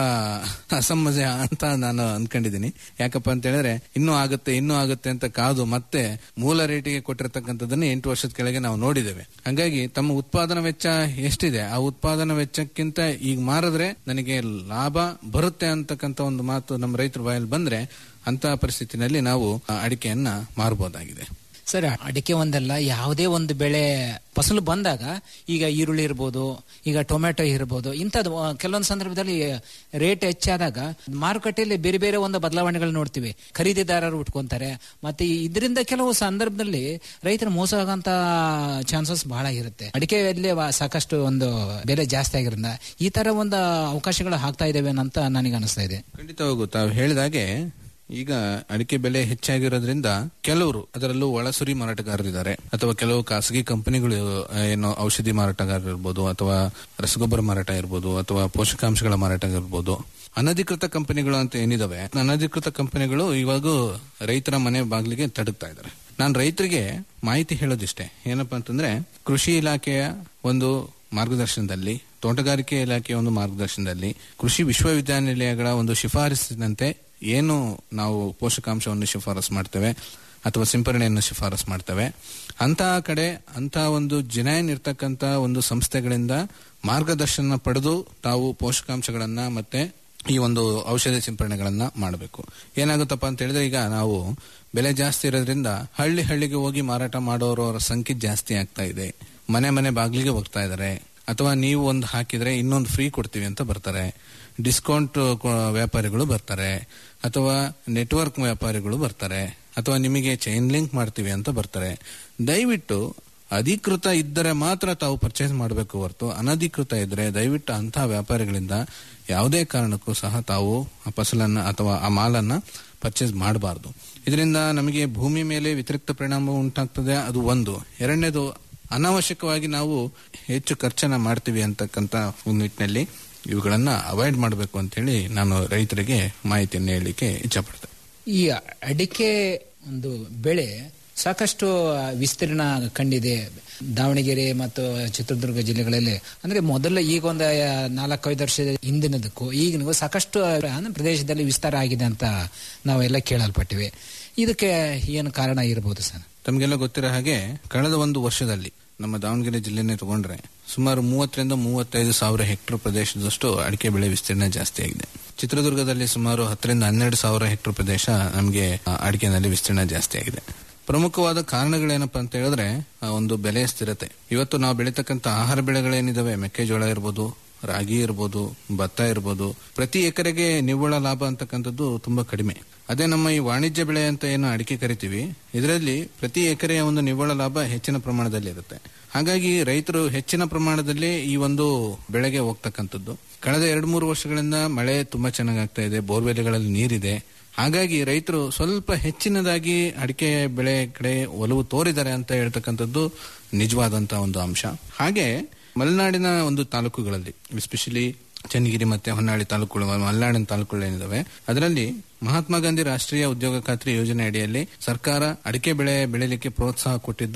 ಅಸಮಂಜಸ ಅಂತ ನಾನು ಅನ್ಕೊಂಡಿದ್ದೀನಿ ಯಾಕಪ್ಪ ಅಂತ ಹೇಳಿದ್ರೆ ಇನ್ನೂ ಆಗುತ್ತೆ ಇನ್ನೂ ಆಗುತ್ತೆ ಅಂತ ಕಾದು ಮತ್ತೆ ಮೂಲ ರೇಟಿಗೆ ಕೊಟ್ಟಿರ್ತಕ್ಕಂಥದ್ದನ್ನ ಎಂಟು ವರ್ಷದ ಕೆಳಗೆ ನಾವು ನೋಡಿದ್ದೇವೆ ಹಾಗಾಗಿ ತಮ್ಮ ಉತ್ಪಾದನಾ ವೆಚ್ಚ ಎಷ್ಟಿದೆ ಆ ಉತ್ಪಾದನಾ ವೆಚ್ಚಕ್ಕಿಂತ ಈಗ ಮಾರಿದ್ರೆ ನನಗೆ ಲಾಭ ಬರುತ್ತೆ ಅಂತಕ್ಕಂಥ ಒಂದು ಮಾತು ನಮ್ಮ ರೈತರ ಬಾಯಲ್ಲಿ ಬಂದ್ರೆ ಅಂತ ಪರಿಸ್ಥಿತಿನಲ್ಲಿ ನಾವು ಆ ಅಡಿಕೆಯನ್ನ ಮಾರಬಹುದಾಗಿದೆ ಸರ್ ಅಡಿಕೆ ಒಂದಲ್ಲ ಯಾವುದೇ ಒಂದು ಬೆಳೆ ಫಸಲು ಬಂದಾಗ ಈಗ ಈರುಳ್ಳಿ ಇರ್ಬೋದು ಈಗ ಟೊಮೆಟೊ ಇರ್ಬೋದು ಇಂಥದ್ದು ಆ, ಕೆಲವೊಂದು ಸಂದರ್ಭದಲ್ಲಿ ರೇಟ್ ಹೆಚ್ಚಾದಾಗ ಮಾರುಕಟ್ಟೆಯಲ್ಲಿ ಬೇರೆ ಬೇರೆ ಒಂದು ಬದಲಾವಣೆಗಳು ನೋಡ್ತೀವಿ ಖರೀದಿದಾರರು ಉಟ್ಕೊಂತಾರೆ ಮತ್ತೆ ಇದರಿಂದ ಕೆಲವು ಸಂದರ್ಭದಲ್ಲಿ ರೈತರು ಮೋಸ ಆಗಂತ ಚಾನ್ಸಸ್ ಬಹಳ ಇರುತ್ತೆ ಅಡಿಕೆಯಲ್ಲಿ ವ- ಸಾಕಷ್ಟು ಒಂದು ಬೆಲೆ ಜಾಸ್ತಿ ಆಗಿರೋದ್ರಿಂದ ಈ ತರ ಒಂದು ಅವಕಾಶಗಳು ಆಗ್ತಾ ಇದಾವೆ ಅಂತ ನನಗೆ ಅನಿಸ್ತಾ ಇದೆ ಖಂಡಿತವಾಗೂ ತಾವು ಹೇಳಿದಾಗೆ ಈಗ ಅಡಿಕೆ ಬೆಲೆ ಹೆಚ್ಚಾಗಿರೋದ್ರಿಂದ ಕೆಲವರು ಅದರಲ್ಲೂ ಒಳಸುರಿ ಮಾರಾಟಗಾರರಿದ್ದಾರೆ ಅಥವಾ ಕೆಲವು ಖಾಸಗಿ ಕಂಪನಿಗಳು ಆ, ಏನು ಔಷಧಿ ಮಾರಾಟಗಾರರು ಇರ್ಬೋದು ಅಥವಾ ರಸಗೊಬ್ಬರ ಮಾರಾಟ ಇರ್ಬೋದು ಅಥವಾ ಪೋಷಕಾಂಶಗಳ ಮಾರಾಟ ಇರ್ಬೋದು ಅನಧಿಕೃತ ಕಂಪನಿಗಳು ಅಂತ ಏನಿದಾವೆ ಅನಧಿಕೃತ ಕಂಪನಿಗಳು ಇವಾಗ ರೈತರ ಮನೆ ಬಾಗಿಲಿಗೆ ತಡುತ್ತಾ ಇದ್ದಾರೆ ನಾನು ರೈತರಿಗೆ ಮಾಹಿತಿ ಹೇಳೋದಿಷ್ಟೇ ಏನಪ್ಪಾ ಅಂತಂದ್ರೆ ಕೃಷಿ ಇಲಾಖೆಯ ಒಂದು ಮಾರ್ಗದರ್ಶನದಲ್ಲಿ ತೋಟಗಾರಿಕೆ ಇಲಾಖೆಯ ಒಂದು ಮಾರ್ಗದರ್ಶನದಲ್ಲಿ ಕೃಷಿ ವಿಶ್ವವಿದ್ಯಾನಿಲಯಗಳ ಒಂದು ಶಿಫಾರಸಿನಂತೆ ಏನು ನಾವು ಪೋಷಕಾಂಶವನ್ನು ಶಿಫಾರಸು ಮಾಡ್ತೇವೆ ಅಥವಾ ಸಿಂಪರಣೆಯನ್ನು ಶಿಫಾರಸು ಮಾಡ್ತೇವೆ ಅಂತಹ ಕಡೆ ಅಂತಹ ಒಂದು ಜಿನೈನ್ ಇರ್ತಕ್ಕಂಥ ಒಂದು ಸಂಸ್ಥೆಗಳಿಂದ ಮಾರ್ಗದರ್ಶನ ಪಡೆದು ತಾವು ಪೋಷಕಾಂಶಗಳನ್ನ ಮತ್ತೆ ಈ ಒಂದು ಔಷಧಿ ಸಿಂಪರಣೆಗಳನ್ನ ಮಾಡಬೇಕು ಏನಾಗುತ್ತಪ್ಪ ಅಂತ ಹೇಳಿದ್ರೆ ಈಗ ನಾವು ಬೆಲೆ ಜಾಸ್ತಿ ಇರೋದ್ರಿಂದ ಹಳ್ಳಿ ಹಳ್ಳಿಗೆ ಹೋಗಿ ಮಾರಾಟ ಮಾಡೋರ ಸಂಖ್ಯೆ ಜಾಸ್ತಿ ಆಗ್ತಾ ಇದೆ ಮನೆ ಮನೆ ಬಾಗಿಲಿಗೆ ಹೋಗ್ತಾ ಇದ್ದಾರೆ ಅಥವಾ ನೀವು ಒಂದು ಹಾಕಿದ್ರೆ ಇನ್ನೊಂದು ಫ್ರೀ ಕೊಡ್ತೀವಿ ಅಂತ ಬರ್ತಾರೆ ಡಿಸ್ಕೌಂಟ್ ವ್ಯಾಪಾರಿಗಳು ಬರ್ತಾರೆ ಅಥವಾ ನೆಟ್ವರ್ಕ್ ವ್ಯಾಪಾರಿಗಳು ಬರ್ತಾರೆ ಅಥವಾ ನಿಮಗೆ ಚೈನ್ ಲಿಂಕ್ ಮಾಡ್ತೀವಿ ಅಂತ ಬರ್ತಾರೆ ದಯವಿಟ್ಟು ಅಧಿಕೃತ ಇದ್ದರೆ ಮಾತ್ರ ತಾವು ಪರ್ಚೇಸ್ ಮಾಡಬೇಕು ಹೊರತು ಅನಧಿಕೃತ ಇದ್ರೆ ದಯವಿಟ್ಟು ಅಂತಹ ವ್ಯಾಪಾರಿಗಳಿಂದ ಯಾವುದೇ ಕಾರಣಕ್ಕೂ ಸಹ ತಾವು ಆ ಫಸಲನ್ನ ಅಥವಾ ಆ ಮಾಲನ್ನ ಪರ್ಚೇಸ್ ಮಾಡಬಾರ್ದು ಇದರಿಂದ ನಮಗೆ ಭೂಮಿ ಮೇಲೆ ವ್ಯತಿರಿಕ್ತ ಪರಿಣಾಮ ಉಂಟಾಗ್ತದೆ ಅದು ಒಂದು ಎರಡನೇದು ಅನಾವಶ್ಯಕವಾಗಿ ನಾವು ಹೆಚ್ಚು ಖರ್ಚನ್ನ ಮಾಡ್ತೀವಿ ಅಂತಕ್ಕಂಥ ಒಂದು ನಿಟ್ಟಿನಲ್ಲಿ ಇವುಗಳನ್ನ ಅವಾಯ್ಡ್ ಮಾಡಬೇಕು ಅಂತ ಹೇಳಿ ನಾನು ರೈತರಿಗೆ ಮಾಹಿತಿಯನ್ನು ಹೇಳಲಿಕ್ಕೆ ಇಚ್ಛಪಡ್ತೇನೆ ಈ ಅಡಿಕೆ ಒಂದು ಬೆಳೆ ಸಾಕಷ್ಟು ವಿಸ್ತೀರ್ಣ ಕಂಡಿದೆ ದಾವಣಗೆರೆ ಮತ್ತು ಚಿತ್ರದುರ್ಗ ಜಿಲ್ಲೆಗಳಲ್ಲಿ ಅಂದ್ರೆ ಮೊದಲ ಈಗ ಒಂದು ನಾಲ್ಕೈದು ವರ್ಷದ ಹಿಂದಿನದಕ್ಕೂ ಈಗಿನಗೂ ಸಾಕಷ್ಟು ಅಂದ್ರೆ ಪ್ರದೇಶದಲ್ಲಿ ವಿಸ್ತಾರ ಆಗಿದೆ ಅಂತ ನಾವೆಲ್ಲ ಕೇಳಲ್ಪಟ್ಟಿವೆ ಇದಕ್ಕೆ ಏನು ಕಾರಣ ಇರಬಹುದು ಸರ್ ತಮಗೆಲ್ಲ ಗೊತ್ತಿರೋ ಹಾಗೆ ಕಳೆದ ಒಂದು ವರ್ಷದಲ್ಲಿ ನಮ್ಮ ದಾವಣಗೆರೆ ಜಿಲ್ಲೆನೇ ತಗೊಂಡ್ರೆ ಸುಮಾರು ಮೂವತ್ತರಿಂದ ಮೂವತ್ತೈದು ಸಾವಿರ ಹೆಕ್ಟೇರ್ ಪ್ರದೇಶದಷ್ಟು ಅಡಿಕೆ ಬೆಳೆ ವಿಸ್ತೀರ್ಣ ಜಾಸ್ತಿ ಆಗಿದೆ ಚಿತ್ರದುರ್ಗದಲ್ಲಿ ಸುಮಾರು ಹತ್ತರಿಂದ ಹನ್ನೆರಡು ಸಾವಿರ ಹೆಕ್ಟೇರ್ ಪ್ರದೇಶ ನಮಗೆ ಅಡಿಕೆನಲ್ಲಿ ವಿಸ್ತೀರ್ಣ ಜಾಸ್ತಿ ಆಗಿದೆ ಪ್ರಮುಖವಾದ ಕಾರಣಗಳೇನಪ್ಪ ಅಂತ ಹೇಳಿದ್ರೆ ಆ ಒಂದು ಬೆಲೆಯ ಸ್ಥಿರತೆ ಇವತ್ತು ನಾವು ಬೆಳೀತಕ್ಕಂಥ ಆಹಾರ ಬೆಳೆಗಳೇನಿದಾವೆ ಮೆಕ್ಕೆಜೋಳ ಇರ್ಬೋದು ರಾಗಿ ಇರ್ಬೋದು ಭತ್ತ ಇರ್ಬೋದು ಪ್ರತಿ ಎಕರೆಗೆ ನಿವ್ವಳ ಲಾಭ ಅಂತಕ್ಕಂಥದ್ದು ತುಂಬಾ ಕಡಿಮೆ ಅದೇ ನಮ್ಮ ಈ ವಾಣಿಜ್ಯ ಬೆಳೆ ಅಂತ ಏನು ಅಡಿಕೆ ಕರಿತೀವಿ ಇದರಲ್ಲಿ ಪ್ರತಿ ಎಕರೆಯ ಒಂದು ನಿವ್ವಳ ಲಾಭ ಹೆಚ್ಚಿನ ಪ್ರಮಾಣದಲ್ಲಿ ಇರುತ್ತೆ ಹಾಗಾಗಿ ರೈತರು ಹೆಚ್ಚಿನ ಪ್ರಮಾಣದಲ್ಲಿ ಈ ಒಂದು ಬೆಳೆಗೆ ಹೋಗ್ತಕ್ಕಂಥದ್ದು ಕಳೆದ ಎರಡು ಮೂರು ವರ್ಷಗಳಿಂದ ಮಳೆ ತುಂಬಾ ಚೆನ್ನಾಗಿ ಆಗ್ತಾ ಇದೆ ಬೋರ್ವೆಲ್ಗಳಲ್ಲಿ ನೀರಿದೆ ಹಾಗಾಗಿ ರೈತರು ಸ್ವಲ್ಪ ಹೆಚ್ಚಿನದಾಗಿ ಅಡಿಕೆ ಬೆಳೆ ಕಡೆ ಒಲವು ತೋರಿದ್ದಾರೆ ಅಂತ ಹೇಳ್ತಕ್ಕಂಥದ್ದು ನಿಜವಾದಂತ ಒಂದು ಅಂಶ ಹಾಗೆ ಮಲೆನಾಡಿನ ಒಂದು ತಾಲೂಕುಗಳಲ್ಲಿ ಎಸ್ಪೆಷಲಿ ಚನ್ನಗಿರಿ ಮತ್ತೆ ಹೊನ್ನಾಳಿ ತಾಲೂಕುಗಳು ಮಲೆನಾಡಿನ ತಾಲೂಕುಗಳೇನಿದಾವೆ ಅದರಲ್ಲಿ ಮಹಾತ್ಮ ಗಾಂಧಿ ರಾಷ್ಟ್ರೀಯ ಉದ್ಯೋಗ ಖಾತ್ರಿ ಯೋಜನೆ ಅಡಿಯಲ್ಲಿ ಸರ್ಕಾರ ಅಡಿಕೆ ಬೆಳೆ ಬೆಳೆಯಲಿಕ್ಕೆ ಪ್ರೋತ್ಸಾಹ ಕೊಟ್ಟಿದ್ದು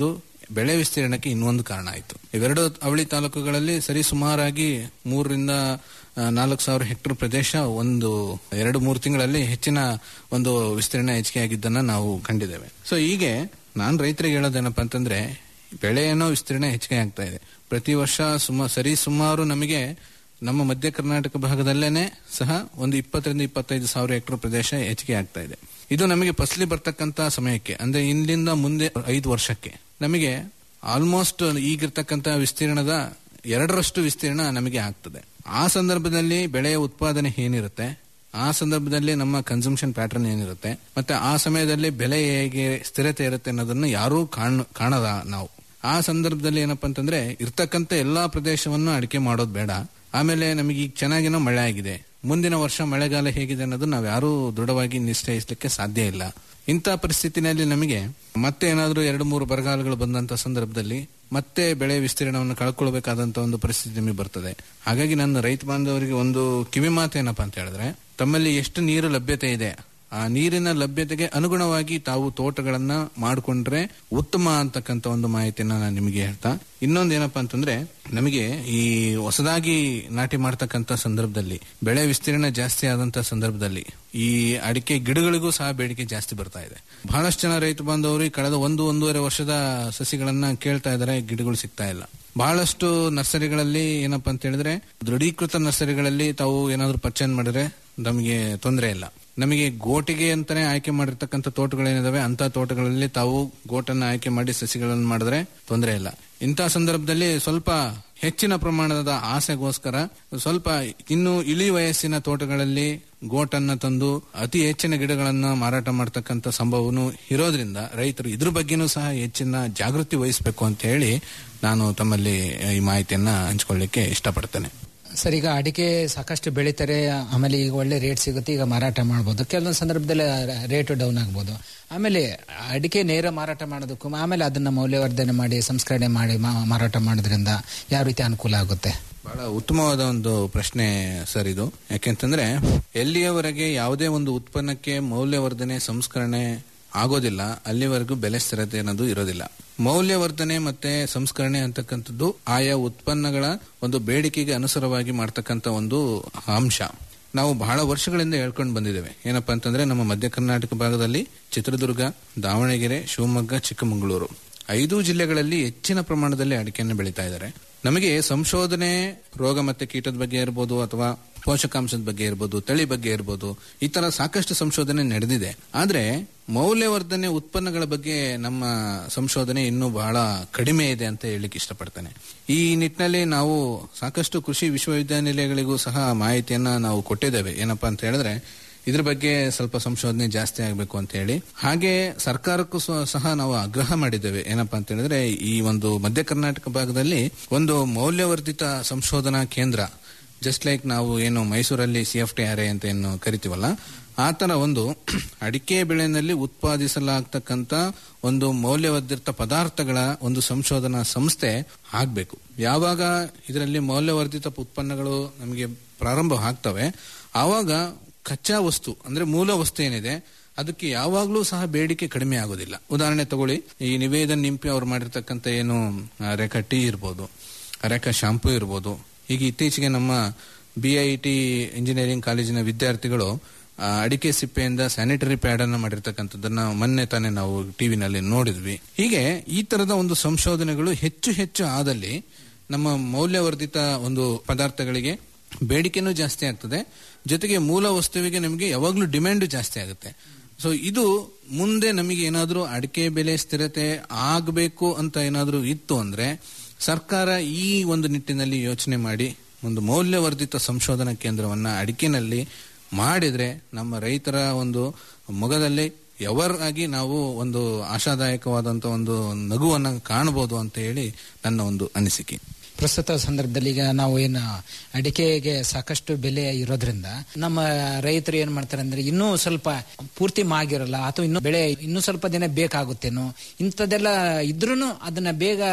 ಬೆಳೆ ವಿಸ್ತೀರ್ಣಕ್ಕೆ ಇನ್ನೊಂದು ಕಾರಣ ಆಯಿತು ಇವೆರಡು ಅವಳಿ ತಾಲೂಕುಗಳಲ್ಲಿ ಸರಿ ಸುಮಾರಾಗಿ ಮೂರರಿಂದ ಆ, ನಾಲ್ಕು ಸಾವಿರ ಹೆಕ್ಟೇರ್ ಪ್ರದೇಶ ಒಂದು ಎರಡು ಮೂರು ತಿಂಗಳಲ್ಲಿ ಹೆಚ್ಚಿನ ಒಂದು ವಿಸ್ತೀರ್ಣ ಹೆಚ್ಚಿಗೆ ಆಗಿದ್ದನ್ನ ನಾವು ಕಂಡಿದ್ದೇವೆ ಸೊ ಹೀಗೆ ನಾನು ರೈತರಿಗೆ ಹೇಳೋದೇನಪ್ಪ ಅಂತಂದ್ರೆ ಬೆಳೆ ಏನೋ ವಿಸ್ತೀರ್ಣ ಹೆಚ್ಚಿಗೆ ಆಗ್ತಾ ಇದೆ ಪ್ರತಿ ವರ್ಷ ಸುಮ ಸರಿ ಸುಮಾರು ನಮಗೆ ನಮ್ಮ ಮಧ್ಯ ಕರ್ನಾಟಕ ಭಾಗದಲ್ಲೇನೆ ಸಹ ಒಂದು ಇಪ್ಪತ್ತರಿಂದ ಇಪ್ಪತ್ತೈದು ಸಾವಿರ ಹೆಕ್ಟೇರ್ ಪ್ರದೇಶ ಹೆಚ್ಚಿಗೆ ಆಗ್ತಾ ಇದೆ ಇದು ನಮಗೆ ಫಸಲಿ ಬರ್ತಕ್ಕಂತ ಸಮಯಕ್ಕೆ ಅಂದ್ರೆ ಇಲ್ಲಿಂದ ಮುಂದೆ ಐದು ವರ್ಷಕ್ಕೆ ನಮಗೆ ಆಲ್ಮೋಸ್ಟ್ ಈಗಿರ್ತಕ್ಕಂತ ವಿಸ್ತೀರ್ಣದ ಎರಡರಷ್ಟು ವಿಸ್ತೀರ್ಣ ನಮಗೆ ಆಗ್ತದೆ ಆ ಸಂದರ್ಭದಲ್ಲಿ ಬೆಳೆಯ ಉತ್ಪಾದನೆ ಏನಿರುತ್ತೆ ಆ ಸಂದರ್ಭದಲ್ಲಿ ನಮ್ಮ ಕನ್ಸಂಪ್ಷನ್ ಪ್ಯಾಟರ್ನ್ ಏನಿರುತ್ತೆ ಮತ್ತೆ ಆ ಸಮಯದಲ್ಲಿ ಬೆಲೆ ಹೇಗೆ ಸ್ಥಿರತೆ ಇರುತ್ತೆ ಅನ್ನೋದನ್ನು ಯಾರೂ ಕಾಣ ಕಾಣದ ನಾವು ಆ ಸಂದರ್ಭದಲ್ಲಿ ಏನಪ್ಪಾ ಅಂತಂದ್ರೆ ಇರ್ತಕ್ಕಂಥ ಎಲ್ಲಾ ಪ್ರದೇಶವನ್ನು ಅಡಿಕೆ ಮಾಡೋದು ಬೇಡ ಆಮೇಲೆ ನಮಗೆ ಈಗ ಚೆನ್ನಾಗಿನೋ ಮಳೆ ಆಗಿದೆ ಮುಂದಿನ ವರ್ಷ ಮಳೆಗಾಲ ಹೇಗಿದೆ ಅನ್ನೋದು ನಾವು ಯಾರೂ ದೃಢವಾಗಿ ನಿಶ್ಚಯಿಸಲಿಕ್ಕೆ ಸಾಧ್ಯ ಇಲ್ಲ ಇಂಥ ಪರಿಸ್ಥಿತಿನಲ್ಲಿ ನಮಗೆ ಮತ್ತೆ ಏನಾದರೂ ಎರಡು ಮೂರು ಬರಗಾಲಗಳು ಬಂದಂತ ಸಂದರ್ಭದಲ್ಲಿ ಮತ್ತೆ ಬೆಳೆ ವಿಸ್ತೀರ್ಣವನ್ನು ಕಳ್ಕೊಳ್ಬೇಕಾದಂತ ಒಂದು ಪರಿಸ್ಥಿತಿ ನಿಮಗೆ ಬರ್ತದೆ ಹಾಗಾಗಿ ನನ್ನ ರೈತ ಬಾಂಧವರಿಗೆ ಒಂದು ಕಿವಿ ಮಾತು ಏನಪ್ಪಾ ಅಂತ ಹೇಳಿದ್ರೆ ತಮ್ಮಲ್ಲಿ ಎಷ್ಟು ನೀರು ಲಭ್ಯತೆ ಇದೆ ಆ ನೀರಿನ ಲಭ್ಯತೆಗೆ ಅನುಗುಣವಾಗಿ ತಾವು ತೋಟಗಳನ್ನ ಮಾಡಿಕೊಂಡ್ರೆ ಉತ್ತಮ ಅಂತಕ್ಕಂಥ ಒಂದು ಮಾಹಿತಿಯನ್ನ ನಾನು ನಿಮಗೆ ಹೇಳ್ತಾ ಇನ್ನೊಂದು ಏನಪ್ಪಾ ಅಂತಂದ್ರೆ ನಮಗೆ ಈ ಹೊಸದಾಗಿ ನಾಟಿ ಮಾಡ್ತಕ್ಕಂಥ ಸಂದರ್ಭದಲ್ಲಿ ಬೆಳೆ ವಿಸ್ತೀರ್ಣ ಜಾಸ್ತಿ ಆದಂತ ಸಂದರ್ಭದಲ್ಲಿ ಈ ಅಡಿಕೆ ಗಿಡಗಳಿಗೂ ಸಹ ಬೇಡಿಕೆ ಜಾಸ್ತಿ ಬರ್ತಾ ಇದೆ ಬಹಳಷ್ಟು ಜನ ರೈತ ಬಾಂಧವರು ಈ ಕಳೆದ ಒಂದು ಒಂದೂವರೆ ವರ್ಷದ ಸಸಿಗಳನ್ನ ಕೇಳ್ತಾ ಇದ್ದಾರೆ ಗಿಡಗಳು ಸಿಗ್ತಾ ಇಲ್ಲ ಬಹಳಷ್ಟು ನರ್ಸರಿಗಳಲ್ಲಿ ಏನಪ್ಪಾ ಅಂತ ಹೇಳಿದ್ರೆ ದೃಢೀಕೃತ ನರ್ಸರಿಗಳಲ್ಲಿ ತಾವು ಏನಾದ್ರು ಪರ್ಚೇಸ್ ಮಾಡಿದ್ರೆ ನಮಗೆ ತೊಂದರೆ ಇಲ್ಲ ನಮಗೆ ಗೋಟಿಗೆ ಅಂತಾನೆ ಆಯ್ಕೆ ಮಾಡಿರ್ತಕ್ಕಂಥ ತೋಟಗಳೇನಿದಾವೆ ಅಂತ ತೋಟಗಳಲ್ಲಿ ತಾವು ಗೋಟನ್ನ ಆಯ್ಕೆ ಮಾಡಿ ಸಸಿಗಳನ್ನು ಮಾಡಿದ್ರೆ ತೊಂದರೆ ಇಲ್ಲ ಇಂತಹ ಸಂದರ್ಭದಲ್ಲಿ ಸ್ವಲ್ಪ ಹೆಚ್ಚಿನ ಪ್ರಮಾಣದ ಆಸೆಗೋಸ್ಕರ ಸ್ವಲ್ಪ ಇನ್ನು ಇಳಿ ವಯಸ್ಸಿನ ತೋಟಗಳಲ್ಲಿ ಗೋಟನ್ನ ತಂದು ಅತಿ ಹೆಚ್ಚಿನ ಗಿಡಗಳನ್ನ ಮಾರಾಟ ಮಾಡತಕ್ಕಂತ ಸಂಭವನು ಇರೋದ್ರಿಂದ ರೈತರು ಇದ್ರ ಬಗ್ಗೆನೂ ಸಹ ಹೆಚ್ಚಿನ ಜಾಗೃತಿ ವಹಿಸಬೇಕು ಅಂತ ಹೇಳಿ ನಾನು ತಮ್ಮಲ್ಲಿ ಈ ಮಾಹಿತಿಯನ್ನ ಹಂಚಿಕೊಳ್ಳಿಕ್ಕೆ ಇಷ್ಟಪಡ್ತೇನೆ ಸರ್ ಈಗ ಅಡಿಕೆ ಸಾಕಷ್ಟು ಬೆಳೀತಾರೆ ಆಮೇಲೆ ಈಗ ಒಳ್ಳೆ ರೇಟ್ ಸಿಗುತ್ತೆ ಈಗ ಮಾರಾಟ ಮಾಡ್ಬೋದು ಕೆಲವೊಂದು ಸಂದರ್ಭದಲ್ಲಿ ರೇಟ್ ಡೌನ್ ಆಗ್ಬೋದು ಆಮೇಲೆ ಅಡಿಕೆ ನೇರ ಮಾರಾಟ ಮಾಡೋದಕ್ಕೂ ಆಮೇಲೆ ಅದನ್ನ ಮೌಲ್ಯವರ್ಧನೆ ಮಾಡಿ ಸಂಸ್ಕರಣೆ ಮಾಡಿ ಮಾ- ಮಾರಾಟ ಮಾಡೋದ್ರಿಂದ ಯಾವ ರೀತಿ ಅನುಕೂಲ ಆಗುತ್ತೆ ಬಹಳ ಉತ್ತಮವಾದ ಒಂದು ಪ್ರಶ್ನೆ ಸರ್ ಇದು ಯಾಕೆಂತಂದ್ರೆ ಎಲ್ಲಿಯವರೆಗೆ ಯಾವುದೇ ಒಂದು ಉತ್ಪನ್ನಕ್ಕೆ ಮೌಲ್ಯವರ್ಧನೆ ಸಂಸ್ಕರಣೆ ಆಗೋದಿಲ್ಲ ಅಲ್ಲಿವರೆಗೂ ಬೆಲೆ ಸ್ಥಿರತೆ ಅನ್ನೋದು ಇರೋದಿಲ್ಲ ಮೌಲ್ಯವರ್ಧನೆ ಮತ್ತೆ ಸಂಸ್ಕರಣೆ ಅಂತಕ್ಕಂಥದ್ದು ಆಯಾ ಉತ್ಪನ್ನಗಳ ಒಂದು ಬೇಡಿಕೆಗೆ ಅನುಸಾರವಾಗಿ ಮಾಡ್ತಕ್ಕಂಥ ಒಂದು ಅಂಶ ನಾವು ಬಹಳ ವರ್ಷಗಳಿಂದ ಹೇಳ್ಕೊಂಡು ಬಂದಿದ್ದೇವೆ ಏನಪ್ಪಾ ಅಂತಂದ್ರೆ ನಮ್ಮ ಮಧ್ಯ ಕರ್ನಾಟಕ ಭಾಗದಲ್ಲಿ ಚಿತ್ರದುರ್ಗ ದಾವಣಗೆರೆ ಶಿವಮೊಗ್ಗ ಚಿಕ್ಕಮಗಳೂರು ಐದು ಜಿಲ್ಲೆಗಳಲ್ಲಿ ಹೆಚ್ಚಿನ ಪ್ರಮಾಣದಲ್ಲಿ ಅಡಿಕೆಯನ್ನು ಬೆಳೀತಾ ಇದ್ದಾರೆ ನಮಗೆ ಸಂಶೋಧನೆ ರೋಗ ಮತ್ತೆ ಕೀಟದ ಬಗ್ಗೆ ಇರ್ಬೋದು ಅಥವಾ ಪೋಷಕಾಂಶದ ಬಗ್ಗೆ ಇರ್ಬೋದು ತಳಿ ಬಗ್ಗೆ ಇರ್ಬೋದು ಈ ತರ ಸಾಕಷ್ಟು ಸಂಶೋಧನೆ ನಡೆದಿದೆ ಆದ್ರೆ ಮೌಲ್ಯವರ್ಧನೆ ಉತ್ಪನ್ನಗಳ ಬಗ್ಗೆ ನಮ್ಮ ಸಂಶೋಧನೆ ಇನ್ನೂ ಬಹಳ ಕಡಿಮೆ ಇದೆ ಅಂತ ಹೇಳಲಿಕ್ಕೆ ಇಷ್ಟಪಡ್ತೇನೆ ಈ ನಿಟ್ಟಿನಲ್ಲಿ ನಾವು ಸಾಕಷ್ಟು ಕೃಷಿ ವಿಶ್ವವಿದ್ಯಾನಿಲಯಗಳಿಗೂ ಸಹ ಮಾಹಿತಿಯನ್ನ ನಾವು ಕೊಟ್ಟಿದ್ದೇವೆ ಏನಪ್ಪಾ ಅಂತ ಹೇಳಿದ್ರೆ ಇದ್ರ ಬಗ್ಗೆ ಸ್ವಲ್ಪ ಸಂಶೋಧನೆ ಜಾಸ್ತಿ ಆಗಬೇಕು ಅಂತ ಹೇಳಿ ಹಾಗೆ ಸರ್ಕಾರಕ್ಕೂ ಸ್ವ- ಸಹ ನಾವು ಆಗ್ರಹ ಮಾಡಿದ್ದೇವೆ ಏನಪ್ಪಾ ಅಂತ ಹೇಳಿದ್ರೆ ಈ ಒಂದು ಮಧ್ಯ ಕರ್ನಾಟಕ ಭಾಗದಲ್ಲಿ ಒಂದು ಮೌಲ್ಯವರ್ಧಿತ ಸಂಶೋಧನಾ ಕೇಂದ್ರ ಜಸ್ಟ್ ಲೈಕ್ ನಾವು ಏನು ಮೈಸೂರಲ್ಲಿ C F T R A ಅಂತ ಏನು ಕರಿತೀವಲ್ಲ ಆ ತರ ಒಂದು ಅಡಿಕೆ ಬೆಳೆನಲ್ಲಿ ಉತ್ಪಾದಿಸಲಾಗ್ತಕ್ಕಂತ ಒಂದು ಮೌಲ್ಯವರ್ಧಿತ ಪದಾರ್ಥಗಳ ಒಂದು ಸಂಶೋಧನಾ ಸಂಸ್ಥೆ ಆಗ್ಬೇಕು ಯಾವಾಗ ಇದರಲ್ಲಿ ಮೌಲ್ಯವರ್ಧಿತ ಉತ್ಪನ್ನಗಳು ನಮಗೆ ಪ್ರಾರಂಭ ಆಗ್ತವೆ ಆವಾಗ ಕಚ್ಚಾ ವಸ್ತು ಅಂದ್ರೆ ಮೂಲ ವಸ್ತು ಏನಿದೆ ಅದಕ್ಕೆ ಯಾವಾಗ್ಲೂ ಸಹ ಬೇಡಿಕೆ ಕಡಿಮೆ ಆಗೋದಿಲ್ಲ ಉದಾಹರಣೆ ತಗೊಳ್ಳಿ ಈ ನಿವೇದನ್ ನಿಂಪಿ ಅವ್ರು ಮಾಡಿರ್ತಕ್ಕಂಥ ಏನು ಆ, ರೇಖಾ ಟೀ ಇರ್ಬೋದು ರೇಖಾ ಶಾಂಪೂ ಇರ್ಬೋದು ಈಗ ಇತ್ತೀಚೆಗೆ ನಮ್ಮ ಬಿ ಐ ಟಿ ಇಂಜಿನಿಯರಿಂಗ್ ಕಾಲೇಜಿನ ವಿದ್ಯಾರ್ಥಿಗಳು ಆ, ಅಡಿಕೆ ಸಿಪ್ಪೆಯಿಂದ ಸ್ಯಾನಿಟರಿ ಪ್ಯಾಡ್ ಅನ್ನ ಮಾಡಿರ್ತಕ್ಕಂಥದ್ದನ್ನ ಮೊನ್ನೆ ತಾನೇ ನಾವು ಟಿವಿನಲ್ಲಿ ನೋಡಿದ್ವಿ ಹೀಗೆ ಈ ತರದ ಒಂದು ಸಂಶೋಧನೆಗಳು ಹೆಚ್ಚು ಹೆಚ್ಚು ಆದಲ್ಲಿ ನಮ್ಮ ಮೌಲ್ಯವರ್ಧಿತ ಒಂದು ಪದಾರ್ಥಗಳಿಗೆ ಬೇಡಿಕೆನೂ ಜಾಸ್ತಿ ಆಗ್ತದೆ ಜೊತೆಗೆ ಮೂಲ ವಸ್ತುವಿಗೆ ನಮಗೆ ಯಾವಾಗಲೂ ಡಿಮ್ಯಾಂಡ್ ಜಾಸ್ತಿ ಆಗುತ್ತೆ ಸೊ ಇದು ಮುಂದೆ ನಮಗೆ ಏನಾದರೂ ಅಡಿಕೆ ಬೆಲೆ ಸ್ಥಿರತೆ ಆಗಬೇಕು ಅಂತ ಏನಾದರೂ ಇತ್ತು ಅಂದ್ರೆ ಸರ್ಕಾರ ಈ ಒಂದು ನಿಟ್ಟಿನಲ್ಲಿ ಯೋಚನೆ ಮಾಡಿ ಒಂದು ಮೌಲ್ಯವರ್ಧಿತ ಸಂಶೋಧನಾ ಕೇಂದ್ರವನ್ನ ಅಡಿಕೆನಲ್ಲಿ ಮಾಡಿದ್ರೆ ನಮ್ಮ ರೈತರ ಒಂದು ಮೊಗದಲ್ಲಿ ಎವರ್ ಆಗಿ ನಾವು ಒಂದು ಆಶಾದಾಯಕವಾದಂತ ಒಂದು ನಗುವನ್ನ ಕಾಣಬಹುದು ಅಂತ ಹೇಳಿ ನನ್ನ ಒಂದು ಅನಿಸಿಕೆ ಪ್ರಸ್ತುತ ಸಂದರ್ಭದಲ್ಲಿ ಈಗ ನಾವು ಏನು ಅಡಿಕೆಗೆ ಸಾಕಷ್ಟು ಬೆಲೆ ಇರೋದ್ರಿಂದ ನಮ್ಮ ರೈತರು ಏನ್ ಮಾಡ್ತಾರೆ ಅಂದ್ರೆ ಇನ್ನೂ ಸ್ವಲ್ಪ ಪೂರ್ತಿ ಮಾಗಿರಲ್ಲ ಅಥವಾ ಇನ್ನೂ ಬೆಳೆ ಇನ್ನೂ ಸ್ವಲ್ಪ ದಿನ ಬೇಕಾಗುತ್ತೇನೋ ಇಂಥದ್ದೆಲ್ಲ ಇದ್ರೂ ಅದನ್ನ ಬೇಗ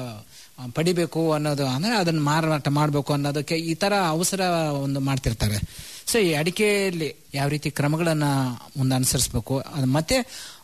ಪಡಿಬೇಕು ಅನ್ನೋದು ಅಂದ್ರೆ ಅದನ್ನ ಮಾರಾಟ ಮಾಡಬೇಕು ಅನ್ನೋದಕ್ಕೆ ಈ ತರ ಅವಸರ ಒಂದು ಮಾಡ್ತಿರ್ತಾರೆ ಸೊ ಈ ಅಡಿಕೆಯಲ್ಲಿ ಯಾವ ರೀತಿ ಕ್ರಮಗಳನ್ನ ಒಂದು ಅನುಸರಿಸಬೇಕು ಅದು ಮತ್ತೆ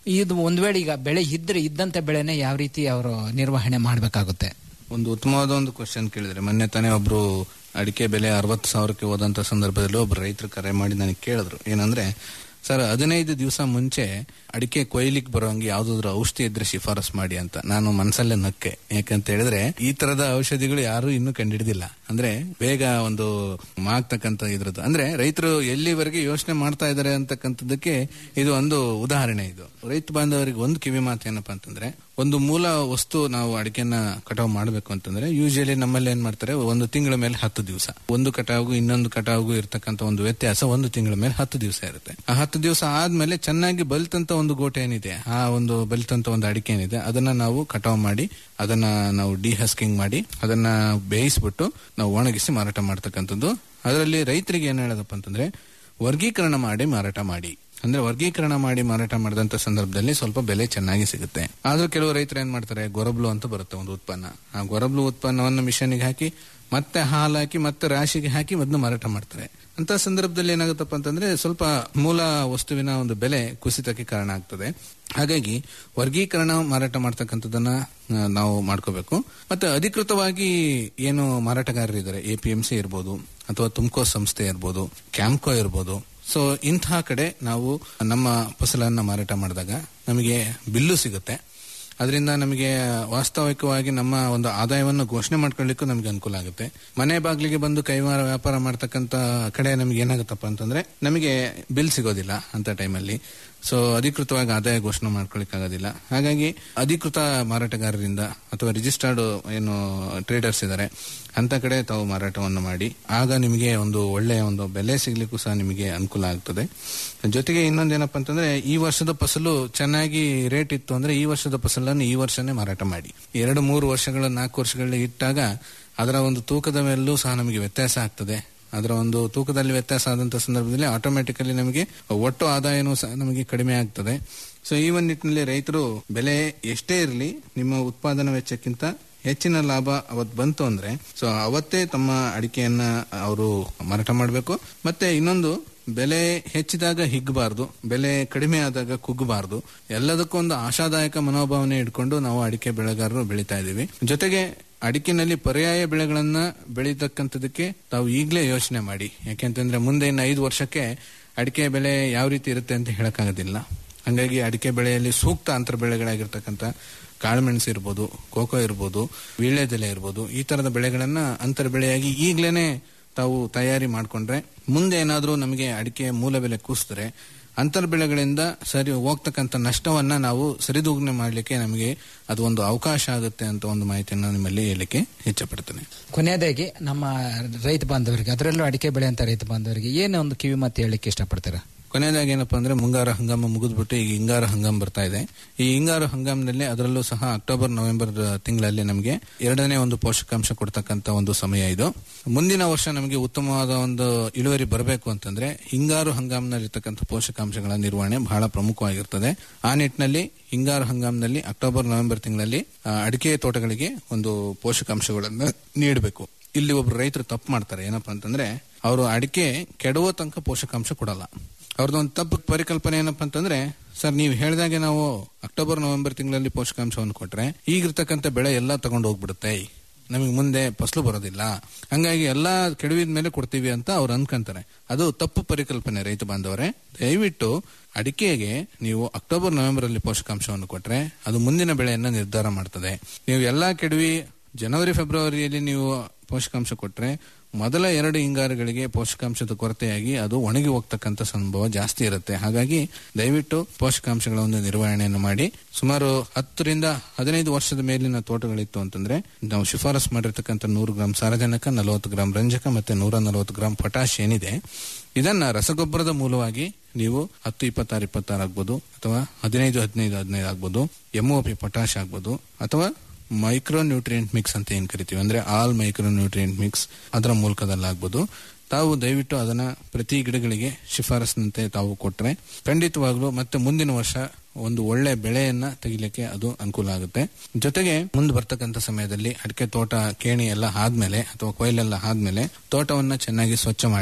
ಇದು ಒಂದ್ ವೇಳೆ ಈಗ ಬೆಳೆ ಇದ್ರೆ ಇದ್ದಂತ ಬೆಳೆನೆ ಯಾವ ರೀತಿ ಅವರು ನಿರ್ವಹಣೆ ಮಾಡಬೇಕಾಗುತ್ತೆ ಒಂದು ಉತ್ತಮವಾದ ಒಂದು ಕ್ವಶನ್ ಕೇಳಿದ್ರೆ ಮೊನ್ನೆ ತಾನೇ ಒಬ್ರು ಅಡಿಕೆ ಬೆಲೆ ಅರವತ್ತು ಸಾವಿರಕ್ಕೆ ಹೋದಂತ ಸಂದರ್ಭದಲ್ಲಿ ಒಬ್ರು ರೈತರು ಕರೆ ಮಾಡಿ ನನಗೆ ಕೇಳಿದ್ರು ಏನಂದ್ರೆ ಸರ್ ಹದಿನೈದು ದಿವಸ ಮುಂಚೆ ಅಡಿಕೆ ಕೊಯ್ಲಿಕ್ ಬರೋಂಗೆ ಯಾವ್ದಾದ್ರು ಔಷಧಿ ಇದ್ರೆ ಶಿಫಾರಸ್ ಮಾಡಿ ಅಂತ ನಾನು ಮನಸ್ಸಲ್ಲೇ ನಕ್ಕೆ ಯಾಕಂತ ಹೇಳಿದ್ರೆ ಈ ತರದ ಔಷಧಿಗಳು ಯಾರು ಇನ್ನೂ ಕಂಡಿಡಿದಿಲ್ಲ ಅಂದ್ರೆ ಬೇಗ ಒಂದು ಮಾಗ್ತಕ್ಕಂತ ಇದ್ರದ್ದು ಅಂದ್ರೆ ರೈತರು ಎಲ್ಲಿವರೆಗೆ ಯೋಚನೆ ಮಾಡ್ತಾ ಇದ್ದಾರೆ ಅಂತಕ್ಕಂಥದ್ದಕ್ಕೆ ಇದು ಒಂದು ಉದಾಹರಣೆ ಇದು ರೈತ ಬಾಂಧವರಿಗೆ ಒಂದು ಕಿವಿ ಮಾತು ಏನಪ್ಪಾ ಅಂತಂದ್ರೆ ಒಂದು ಮೂಲ ವಸ್ತು ನಾವು ಅಡಿಕೆನ ಕಟಾವು ಮಾಡಬೇಕು ಅಂತಂದ್ರೆ ಯೂಶಲಿ ನಮ್ಮಲ್ಲಿ ಏನ್ ಮಾಡ್ತಾರೆ ಒಂದು ತಿಂಗಳ ಮೇಲೆ ಹತ್ತು ದಿವಸ ಒಂದು ಕಟಾವ್ಗೂ ಇನ್ನೊಂದು ಕಟಾವ್ಗೂ ಇರ್ತಕ್ಕಂಥ ಒಂದು ವ್ಯತ್ಯಾಸ ಒಂದು ತಿಂಗಳ ಮೇಲೆ ಹತ್ತು ದಿವಸ ಇರುತ್ತೆ ಆ ಹತ್ತು ದಿವಸ ಆದ್ಮೇಲೆ ಚೆನ್ನಾಗಿ ಬಲ್ತಂತ ಒಂದು ಗೋಟೆ ಏನಿದೆ ಆ ಒಂದು ಬಲ್ತಂತ ಒಂದು ಅಡಿಕೆ ಏನಿದೆ ಅದನ್ನ ನಾವು ಕಟಾವ್ ಮಾಡಿ ಅದನ್ನ ನಾವು ಡಿಹಸ್ಕಿಂಗ್ ಮಾಡಿ ಅದನ್ನ ಬೇಯಿಸ್ಬಿಟ್ಟು ನಾವು ಒಣಗಿಸಿ ಮಾರಾಟ ಮಾಡ್ತಕ್ಕಂಥದ್ದು ಅದರಲ್ಲಿ ರೈತರಿಗೆ ಏನ್ ಹೇಳೋದಪ್ಪ ಅಂತಂದ್ರೆ ವರ್ಗೀಕರಣ ಮಾಡಿ ಮಾರಾಟ ಮಾಡಿ ಅಂದ್ರೆ ವರ್ಗೀಕರಣ ಮಾಡಿ ಮಾರಾಟ ಮಾಡಿದಂತ ಸಂದರ್ಭದಲ್ಲಿ ಸ್ವಲ್ಪ ಬೆಲೆ ಚೆನ್ನಾಗಿ ಸಿಗುತ್ತೆ ಆದ್ರೂ ಕೆಲವು ರೈತರು ಏನ್ ಮಾಡ್ತಾರೆ ಗೊರಬ್ಲು ಅಂತ ಬರುತ್ತೆ ಒಂದು ಉತ್ಪನ್ನ ಆ ಗೊರಬ್ಲು ಉತ್ಪನ್ನವನ್ನು ಮಿಷನ್ಗೆ ಹಾಕಿ ಮತ್ತೆ ಹಾಲು ಹಾಕಿ ಮತ್ತೆ ರಾಶಿಗೆ ಹಾಕಿ ಅದನ್ನ ಮಾರಾಟ ಮಾಡ್ತಾರೆ ಅಂತ ಸಂದರ್ಭದಲ್ಲಿ ಏನಾಗುತ್ತಪ್ಪ ಅಂತಂದ್ರೆ ಸ್ವಲ್ಪ ಮೂಲ ವಸ್ತುವಿನ ಒಂದು ಬೆಲೆ ಕುಸಿತಕ್ಕೆ ಕಾರಣ ಆಗ್ತದೆ ಹಾಗಾಗಿ ವರ್ಗೀಕರಣ ಮಾರಾಟ ಮಾಡ್ತಕ್ಕಂಥದ್ದನ್ನ ಆ, ನಾವು ಮಾಡ್ಕೋಬೇಕು ಮತ್ತೆ ಅಧಿಕೃತವಾಗಿ ಏನು ಮಾರಾಟಗಾರರಿದ್ದಾರೆ ಎ ಪಿ ಎಂ ಸಿ ಇರ್ಬೋದು ಅಥವಾ ತುಮ್ಕೋ ಸಂಸ್ಥೆ ಇರ್ಬೋದು ಕ್ಯಾಂಪ್ಕೋ ಇರ್ಬೋದು ಸೊ ಇಂತಹ ಕಡೆ ನಾವು ನಮ್ಮ ಫಸಲನ್ನ ಮಾರಾಟ ಮಾಡಿದಾಗ ನಮಗೆ ಬಿಲ್ಲು ಸಿಗುತ್ತೆ ಅದರಿಂದ ನಮಗೆ ವಾಸ್ತವಿಕವಾಗಿ ನಮ್ಮ ಒಂದು ಆದಾಯವನ್ನು ಘೋಷಣೆ ಮಾಡ್ಕೊಳ್ಳಿಕ್ಕೂ ನಮಗೆ ಅನುಕೂಲ ಆಗುತ್ತೆ ಮನೆ ಬಾಗಿಲಿಗೆ ಬಂದು ಕೈವಾರ ವ್ಯಾಪಾರ ಮಾಡ್ತಕ್ಕಂತ ಕಡೆ ನಮಗೆ ಏನಾಗುತ್ತಪ್ಪ ಅಂತಂದ್ರೆ ನಮಗೆ ಬಿಲ್ ಸಿಗೋದಿಲ್ಲ ಅಂತ ಟೈಮಲ್ಲಿ ಸೊ ಅಧಿಕೃತವಾಗಿ ಆದಾಯ ಘೋಷಣೆ ಮಾಡ್ಕೊಳ್ಳಿಕ್ಕಾಗೋದಿಲ್ಲ ಹಾಗಾಗಿ ಅಧಿಕೃತ ಮಾರಾಟಗಾರರಿಂದ ಅಥವಾ ರಿಜಿಸ್ಟರ್ಡ್ ಏನು ಟ್ರೇಡರ್ಸ್ ಇದ್ದಾರೆ ಅಂತ ಕಡೆ ತಾವು ಮಾರಾಟವನ್ನು ಮಾಡಿ ಆಗ ನಿಮಗೆ ಒಂದು ಒಳ್ಳೆಯ ಒಂದು ಬೆಲೆ ಸಿಗ್ಲಿಕ್ಕೂ ಸಹ ನಿಮಗೆ ಅನುಕೂಲ ಆಗ್ತದೆ ಜೊತೆಗೆ ಇನ್ನೊಂದೇನಪ್ಪ ಅಂತಂದ್ರೆ ಈ ವರ್ಷದ ಫಸಲು ಚೆನ್ನಾಗಿ ರೇಟ್ ಇತ್ತು ಅಂದ್ರೆ ಈ ವರ್ಷದ ಫಸಲನ್ನು ಈ ವರ್ಷನೇ ಮಾರಾಟ ಮಾಡಿ ಎರಡು ಮೂರು ವರ್ಷಗಳ ನಾಲ್ಕು ವರ್ಷಗಳಲ್ಲಿ ಇಟ್ಟಾಗ ಅದರ ಒಂದು ತೂಕದ ಮೇಲೂ ಸಹ ನಮಗೆ ವ್ಯತ್ಯಾಸ ಆಗ್ತದೆ ಅದರ ಒಂದು ತೂಕದಲ್ಲಿ ವ್ಯತ್ಯಾಸ ಆದಂತ ಸಂದರ್ಭದಲ್ಲಿ ಆಟೋಮೆಟಿಕಲಿ ನಮಗೆ ಒಟ್ಟು ಆದಾಯನೂ ಸಹ ನಮಗೆ ಕಡಿಮೆ ಆಗ್ತದೆ ಸೊ ಈ ಒಂದು ನಿಟ್ಟಿನಲ್ಲಿ ರೈತರು ಬೆಲೆ ಎಷ್ಟೇ ಇರಲಿ ನಿಮ್ಮ ಉತ್ಪಾದನಾ ವೆಚ್ಚಕ್ಕಿಂತ ಹೆಚ್ಚಿನ ಲಾಭ ಅವತ್ ಬಂತು ಅಂದ್ರೆ ಸೊ ಅವತ್ತೇ ತಮ್ಮ ಅಡಿಕೆಯನ್ನ ಅವರು ಮಾರಾಟ ಮಾಡಬೇಕು ಮತ್ತೆ ಇನ್ನೊಂದು ಬೆಲೆ ಹೆಚ್ಚಿದಾಗ ಹಿಗ್ಗಬಾರ್ದು ಬೆಲೆ ಕಡಿಮೆ ಆದಾಗ ಕುಗ್ಗಬಾರ್ದು ಎಲ್ಲದಕ್ಕೂ ಒಂದು ಆಶಾದಾಯಕ ಮನೋಭಾವನೆ ಇಟ್ಕೊಂಡು ನಾವು ಅಡಿಕೆ ಬೆಳೆಗಾರರು ಬೆಳೀತಾ ಇದ್ದೀವಿ ಜೊತೆಗೆ ಅಡಿಕೆನಲ್ಲಿ ಪರ್ಯಾಯ ಬೆಳೆಗಳನ್ನ ಬೆಳೀತಕ್ಕಂಥದಕ್ಕೆ ತಾವು ಈಗಲೇ ಯೋಚನೆ ಮಾಡಿ ಯಾಕೆಂತಂದ್ರೆ ಮುಂದೆ ಇನ್ನು ಐದು ವರ್ಷಕ್ಕೆ ಅಡಿಕೆ ಬೆಲೆ ಯಾವ ರೀತಿ ಇರುತ್ತೆ ಅಂತ ಹೇಳಕ್ಕಾಗೋದಿಲ್ಲ ಹಂಗಾಗಿ ಅಡಿಕೆ ಬೆಳೆಯಲ್ಲಿ ಸೂಕ್ತ ಅಂತರ ಬೆಳೆಗಳಾಗಿರ್ತಕ್ಕಂಥ ಕಾಳುಮೆಣಸು ಇರ್ಬೋದು ಕೋಕೋ ಇರ್ಬೋದು ವೀಳ್ಯದೆಲೆ ಇರ್ಬೋದು ಈ ತರದ ಬೆಳೆಗಳನ್ನ ಅಂತರ ಬೆಳೆಯಾಗಿ ಈಗ್ಲೇನೆ ತಾವು ತಯಾರಿ ಮಾಡ್ಕೊಂಡ್ರೆ ಮುಂದೆ ಏನಾದ್ರೂ ನಮಗೆ ಅಡಿಕೆ ಮೂಲ ಬೆಲೆ ಕೂಸಿದ್ರೆ ಅಂತರ್ ಬೆಳೆಗಳಿಂದ ಸರಿ ಹೋಗ್ತಕ್ಕಂಥ ನಷ್ಟವನ್ನ ನಾವು ಸರಿದೂಗಣೆ ಮಾಡಲಿಕ್ಕೆ ನಮಗೆ ಅದು ಒಂದು ಅವಕಾಶ ಆಗುತ್ತೆ ಅಂತ ಒಂದು ಮಾಹಿತಿಯನ್ನು ನಿಮ್ಮಲ್ಲಿ ಹೇಳಲಿಕ್ಕೆ ಇಚ್ಛಪಡ್ತೇನೆ ಕೊನೆಯದಾಗಿ ನಮ್ಮ ರೈತ ಬಾಂಧವರಿಗೆ ಅದರಲ್ಲೂ ಅಡಿಕೆ ಬೆಳೆಯಂತ ರೈತ ಬಾಂಧವರಿಗೆ ಏನು ಒಂದು ಕಿವಿ ಮಾತು ಹೇಳಲಿಕ್ಕೆ ಇಷ್ಟಪಡ್ತೀರಾ ಕೊನೆಯದಾಗಿ ಏನಪ್ಪಾ ಅಂದ್ರೆ ಮುಂಗಾರು ಹಂಗಾಮ ಮುಗಿದ್ಬಿಟ್ಟು ಈಗ ಹಿಂಗಾರು ಹಂಗಾಮ ಬರ್ತಾ ಇದೆ ಈ ಹಿಂಗಾರು ಹಂಗಾಮದಲ್ಲಿ ಅದರಲ್ಲೂ ಸಹ ಅಕ್ಟೋಬರ್ ನವೆಂಬರ್ ತಿಂಗಳಲ್ಲಿ ನಮಗೆ ಎರಡನೇ ಒಂದು ಪೋಷಕಾಂಶ ಕೊಡ್ತಕ್ಕಂತ ಒಂದು ಸಮಯ ಇದು ಮುಂದಿನ ವರ್ಷ ನಮಗೆ ಉತ್ತಮವಾದ ಒಂದು ಇಳುವರಿ ಬರಬೇಕು ಅಂತಂದ್ರೆ ಹಿಂಗಾರು ಹಂಗಾಮ್ನಲ್ಲಿರ್ತಕ್ಕಂಥ ಪೋಷಕಾಂಶಗಳ ನಿರ್ವಹಣೆ ಬಹಳ ಪ್ರಮುಖವಾಗಿರ್ತದೆ ಆ ನಿಟ್ಟಿನಲ್ಲಿ ಹಿಂಗಾರು ಹಂಗಾಮ್ನಲ್ಲಿ ಅಕ್ಟೋಬರ್ ನವೆಂಬರ್ ತಿಂಗಳಲ್ಲಿ ಆ, ಅಡಿಕೆ ತೋಟಗಳಿಗೆ ಒಂದು ಪೋಷಕಾಂಶಗಳನ್ನು ನೀಡಬೇಕು ಇಲ್ಲಿ ಒಬ್ರು ರೈತರು ತಪ್ಪು ಮಾಡ್ತಾರೆ ಏನಪ್ಪಾ ಅಂತಂದ್ರೆ ಅವರು ಅಡಿಕೆ ಕೆಡುವ ತನಕ ಪೋಷಕಾಂಶ ಕೊಡಲ್ಲ ಅವ್ರದ್ದು ಒಂದು ತಪ್ಪು ಪರಿಕಲ್ಪನೆ ಏನಪ್ಪಾ ಅಂತಂದ್ರೆ ಸರ್ ನೀವು ಹೇಳಿದಾಗೆ ನಾವು ಅಕ್ಟೋಬರ್ ನವೆಂಬರ್ ತಿಂಗಳಲ್ಲಿ ಪೋಷಕಾಂಶವನ್ನು ಕೊಟ್ರೆ ಈಗಿರ್ತಕ್ಕಂಥ ಬೆಳೆ ಎಲ್ಲ ತಗೊಂಡು ಹೋಗ್ಬಿಡುತ್ತೆ ನಮಗೆ ಮುಂದೆ ಫಸಲು ಬರೋದಿಲ್ಲ ಹಂಗಾಗಿ ಎಲ್ಲಾ ಕೆಡವಿದ ಮೇಲೆ ಕೊಡ್ತೀವಿ ಅಂತ ಅವ್ರು ಅನ್ಕೊಂತಾರೆ ಅದು ತಪ್ಪು ಪರಿಕಲ್ಪನೆ ರೈತ ಬಾಂಧವರೇ ದಯವಿಟ್ಟು ಅಡಿಕೆಗೆ ನೀವು ಅಕ್ಟೋಬರ್ ನವೆಂಬರ್ ಅಲ್ಲಿ ಪೋಷಕಾಂಶವನ್ನು ಕೊಟ್ರೆ ಅದು ಮುಂದಿನ ಬೆಳೆಯನ್ನ ನಿರ್ಧಾರ ಮಾಡ್ತದೆ ನೀವು ಎಲ್ಲಾ ಕೆಡವಿ ಜನವರಿ ಫೆಬ್ರವರಿಯಲ್ಲಿ ನೀವು ಪೋಷಕಾಂಶ ಕೊಟ್ರೆ ಮೊದಲ ಎರಡು ಹಿಂಗಾರುಗಳಿಗೆ ಪೋಷಕಾಂಶದ ಕೊರತೆಯಾಗಿ ಅದು ಒಣಗಿ ಹೋಗ್ತಕ್ಕಂಥ ಸಂಭವ ಜಾಸ್ತಿ ಇರುತ್ತೆ ಹಾಗಾಗಿ ದಯವಿಟ್ಟು ಪೋಷಕಾಂಶಗಳ ಒಂದು ನಿರ್ವಹಣೆಯನ್ನು ಮಾಡಿ ಸುಮಾರು ಹತ್ತರಿಂದ ಹದಿನೈದು ವರ್ಷದ ಮೇಲಿನ ತೋಟಗಳಿತ್ತು ಅಂತಂದ್ರೆ ನಾವು ಶಿಫಾರಸ್ ಮಾಡಿರ್ತಕ್ಕಂಥ ನೂರು ಗ್ರಾಂ ಸಾರಜನಕ ನಲವತ್ತು ಗ್ರಾಂ ರಂಜಕ ಮತ್ತೆ ನೂರ ನಲವತ್ತು ಗ್ರಾಂ ಪೊಟಾಶ್ ಏನಿದೆ ಇದನ್ನ ರಸಗೊಬ್ಬರದ ಮೂಲವಾಗಿ ನೀವು ಹತ್ತು ಇಪ್ಪತ್ತಾರು ಇಪ್ಪತ್ತಾರು ಆಗ್ಬೋದು ಅಥವಾ ಹದಿನೈದು ಹದಿನೈದು ಹದಿನೈದು ಆಗ್ಬೋದು ಎಂಒಪಿ ಪೊಟಾಶ್ ಆಗ್ಬೋದು ಅಥವಾ ಮೈಕ್ರೋ ನ್ಯೂಟ್ರಿಯೆಂಟ್ ಮಿಕ್ಸ್ ಅಂತ ಏನ್ ಕರಿತೀವಿ ಅಂದ್ರೆ ಆಲ್ ಮೈಕ್ರೋ ನ್ಯೂಟ್ರಿಯೆಂಟ್ ಮಿಕ್ಸ್ ಅದರ ಮೂಲಕದಲ್ಲಾಗ್ಬೋದು ತಾವು ದಯವಿಟ್ಟು ಅದನ್ನ ಪ್ರತಿ ಗಿಡಗಳಿಗೆ ಶಿಫಾರಸ್ನಂತೆ ತಾವು ಕೊಟ್ರೆ ಖಂಡಿತವಾಗ್ಲೂ ಮತ್ತೆ ಮುಂದಿನ ವರ್ಷ ಒಂದು ಒಳ್ಳೆ ಬೆಳೆಯನ್ನ ತೆಗಿಲಿಕ್ಕೆ ಅದು ಅನುಕೂಲ ಆಗುತ್ತೆ ಜೊತೆಗೆ ಮುಂದೆ ಬರ್ತಕ್ಕಂಥ ಸಮಯದಲ್ಲಿ ಅಡಿಕೆ ತೋಟ ಕೇಣಿ ಎಲ್ಲ ಆದ್ಮೇಲೆ ಅಥವಾ ಕೊಯ್ಲೆಲ್ಲ ಆದ್ಮೇಲೆ ತೋಟವನ್ನ ಚೆನ್ನಾಗಿ ಸ್ವಚ್ಛ ಮಾಡಿ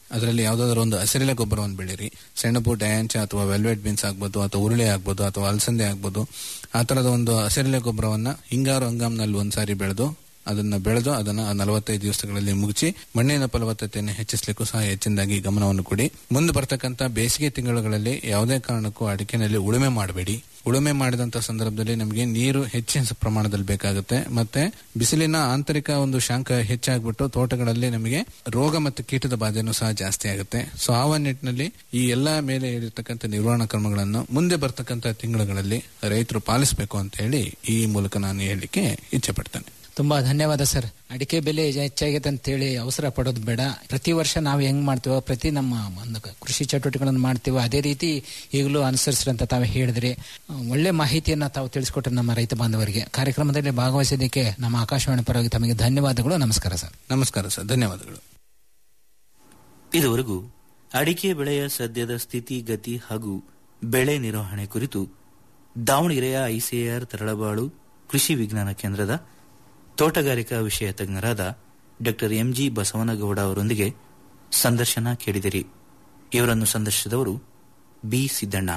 ಅದರಲ್ಲಿ ಯಾವ್ದಾದ್ರು ಒಂದು ಹಸಿರೆಲೆ ಗೊಬ್ಬರವನ್ನು ಬೆಳೀರಿ ಸೆಣಬು ಡಯಾಂಚ ಅಥವಾ ವೆಲ್ವೆಟ್ ಬೀನ್ಸ್ ಆಗ್ಬೋದು ಅಥವಾ ಉರುಳೆ ಆಗ್ಬೋದು ಅಥವಾ ಅಲಸಂದೆ ಆಗ್ಬೋದು ಆ ತರದ ಒಂದು ಹಸಿರೆಲೆ ಗೊಬ್ಬರವನ್ನ ಹಿಂಗಾರು ಹಂಗಾಮ್ನಲ್ಲಿ ಒಂದ್ಸಾರಿ ಬೆಳೆದು ಅದನ್ನ ಬೆಳೆದು ಅದನ್ನ ನಲವತ್ತೈದು ದಿವಸಗಳಲ್ಲಿ ಮುಗಿಸಿ ಮಣ್ಣಿನ ಫಲವತ್ತತೆಯನ್ನು ಹೆಚ್ಚಿಸಲಿಕ್ಕೂ ಸಹ ಹೆಚ್ಚಿನದಾಗಿ ಗಮನವನ್ನು ಕೊಡಿ ಮುಂದೆ ಬರ್ತಕ್ಕಂಥ ಬೇಸಿಗೆ ತಿಂಗಳುಗಳಲ್ಲಿ ಯಾವುದೇ ಕಾರಣಕ್ಕೂ ಅಡಿಕೆನಲ್ಲಿ ಉಳುಮೆ ಮಾಡಬೇಡಿ ಉಳುಮೆ ಮಾಡಿದಂತ ಸಂದರ್ಭದಲ್ಲಿ ನಮಗೆ ನೀರು ಹೆಚ್ಚಿನ ಪ್ರಮಾಣದಲ್ಲಿ ಬೇಕಾಗುತ್ತೆ ಮತ್ತೆ ಬಿಸಿಲಿನ ಆಂತರಿಕ ಒಂದು ಶಾಂಕ ಹೆಚ್ಚಾಗ್ಬಿಟ್ಟು ತೋಟಗಳಲ್ಲಿ ನಮಗೆ ರೋಗ ಮತ್ತು ಕೀಟದ ಬಾಧೆನೂ ಸಹ ಜಾಸ್ತಿ ಆಗುತ್ತೆ ಸೊ ಆ ಒಂದು ನಿಟ್ಟಿನಲ್ಲಿ ಈ ಎಲ್ಲಾ ಮೇಲೆ ಹೇಳಿರ್ತಕ್ಕಂಥ ನಿರ್ವಹಣಾ ಕ್ರಮಗಳನ್ನು ಮುಂದೆ ಬರ್ತಕ್ಕಂಥ ತಿಂಗಳುಗಳಲ್ಲಿ ರೈತರು ಪಾಲಿಸಬೇಕು ಅಂತ ಹೇಳಿ ಈ ಮೂಲಕ ನಾನು ಹೇಳಲಿಕ್ಕೆ ಇಚ್ಛೆ ಪಡ್ತೇನೆ ತುಂಬಾ ಧನ್ಯವಾದ ಸರ್ ಅಡಿಕೆ ಬೆಲೆ ಹೆಚ್ಚಾಗಿದೆ ಅಂತ ಹೇಳಿ ಅವಸರ ಪಡೋದು ಬೇಡ ಪ್ರತಿ ವರ್ಷ ನಾವು ಹೆಂಗ್ ಮಾಡ್ತೀವೋ ಪ್ರತಿ ನಮ್ಮ ಒಂದು ಕೃಷಿ ಚಟುವಟಿಕೆಗಳನ್ನು ಮಾಡ್ತೀವೋ ಅದೇ ರೀತಿ ಈಗಲೂ ಅನುಸರಿಸ್ರಿ ಅಂತ ತಾವು ಹೇಳಿದ್ರಿ ಒಳ್ಳೆ ಮಾಹಿತಿಯನ್ನ ತಾವು ತಿಳಿಸ್ಕೊಟ್ರೆ ನಮ್ಮ ರೈತ ಬಾಂಧವರಿಗೆ ಕಾರ್ಯಕ್ರಮದಲ್ಲಿ ಭಾಗವಹಿಸಿದ್ದಕ್ಕೆ ನಮ್ಮ ಆಕಾಶವಾಣಿ ಪರವಾಗಿ ತಮಗೆ ಧನ್ಯವಾದಗಳು ನಮಸ್ಕಾರ ಸರ್ ನಮಸ್ಕಾರ ಸರ್ ಧನ್ಯವಾದಗಳು ಇದುವರೆಗೂ ಅಡಿಕೆ ಬೆಳೆಯ ಸದ್ಯದ ಸ್ಥಿತಿ ಗತಿ ಹಾಗೂ ಬೆಳೆ ನಿರ್ವಹಣೆ ಕುರಿತು ದಾವಣಗೆರೆಯ ಐಸಿಎಆರ್ ತರಳಬಾಳು ಕೃಷಿ ವಿಜ್ಞಾನ ಕೇಂದ್ರದ ತೋಟಗಾರಿಕಾ ವಿಷಯ ತಜ್ಞರಾದ ಡಾ ಎಂಜಿ ಬಸವನಗೌಡ ಅವರೊಂದಿಗೆ ಸಂದರ್ಶನ ಕೇಳಿದಿರಿ ಇವರನ್ನು ಸಂದರ್ಶಿಸಿದವರು ಬಿ ಸಿದ್ದಣ್ಣ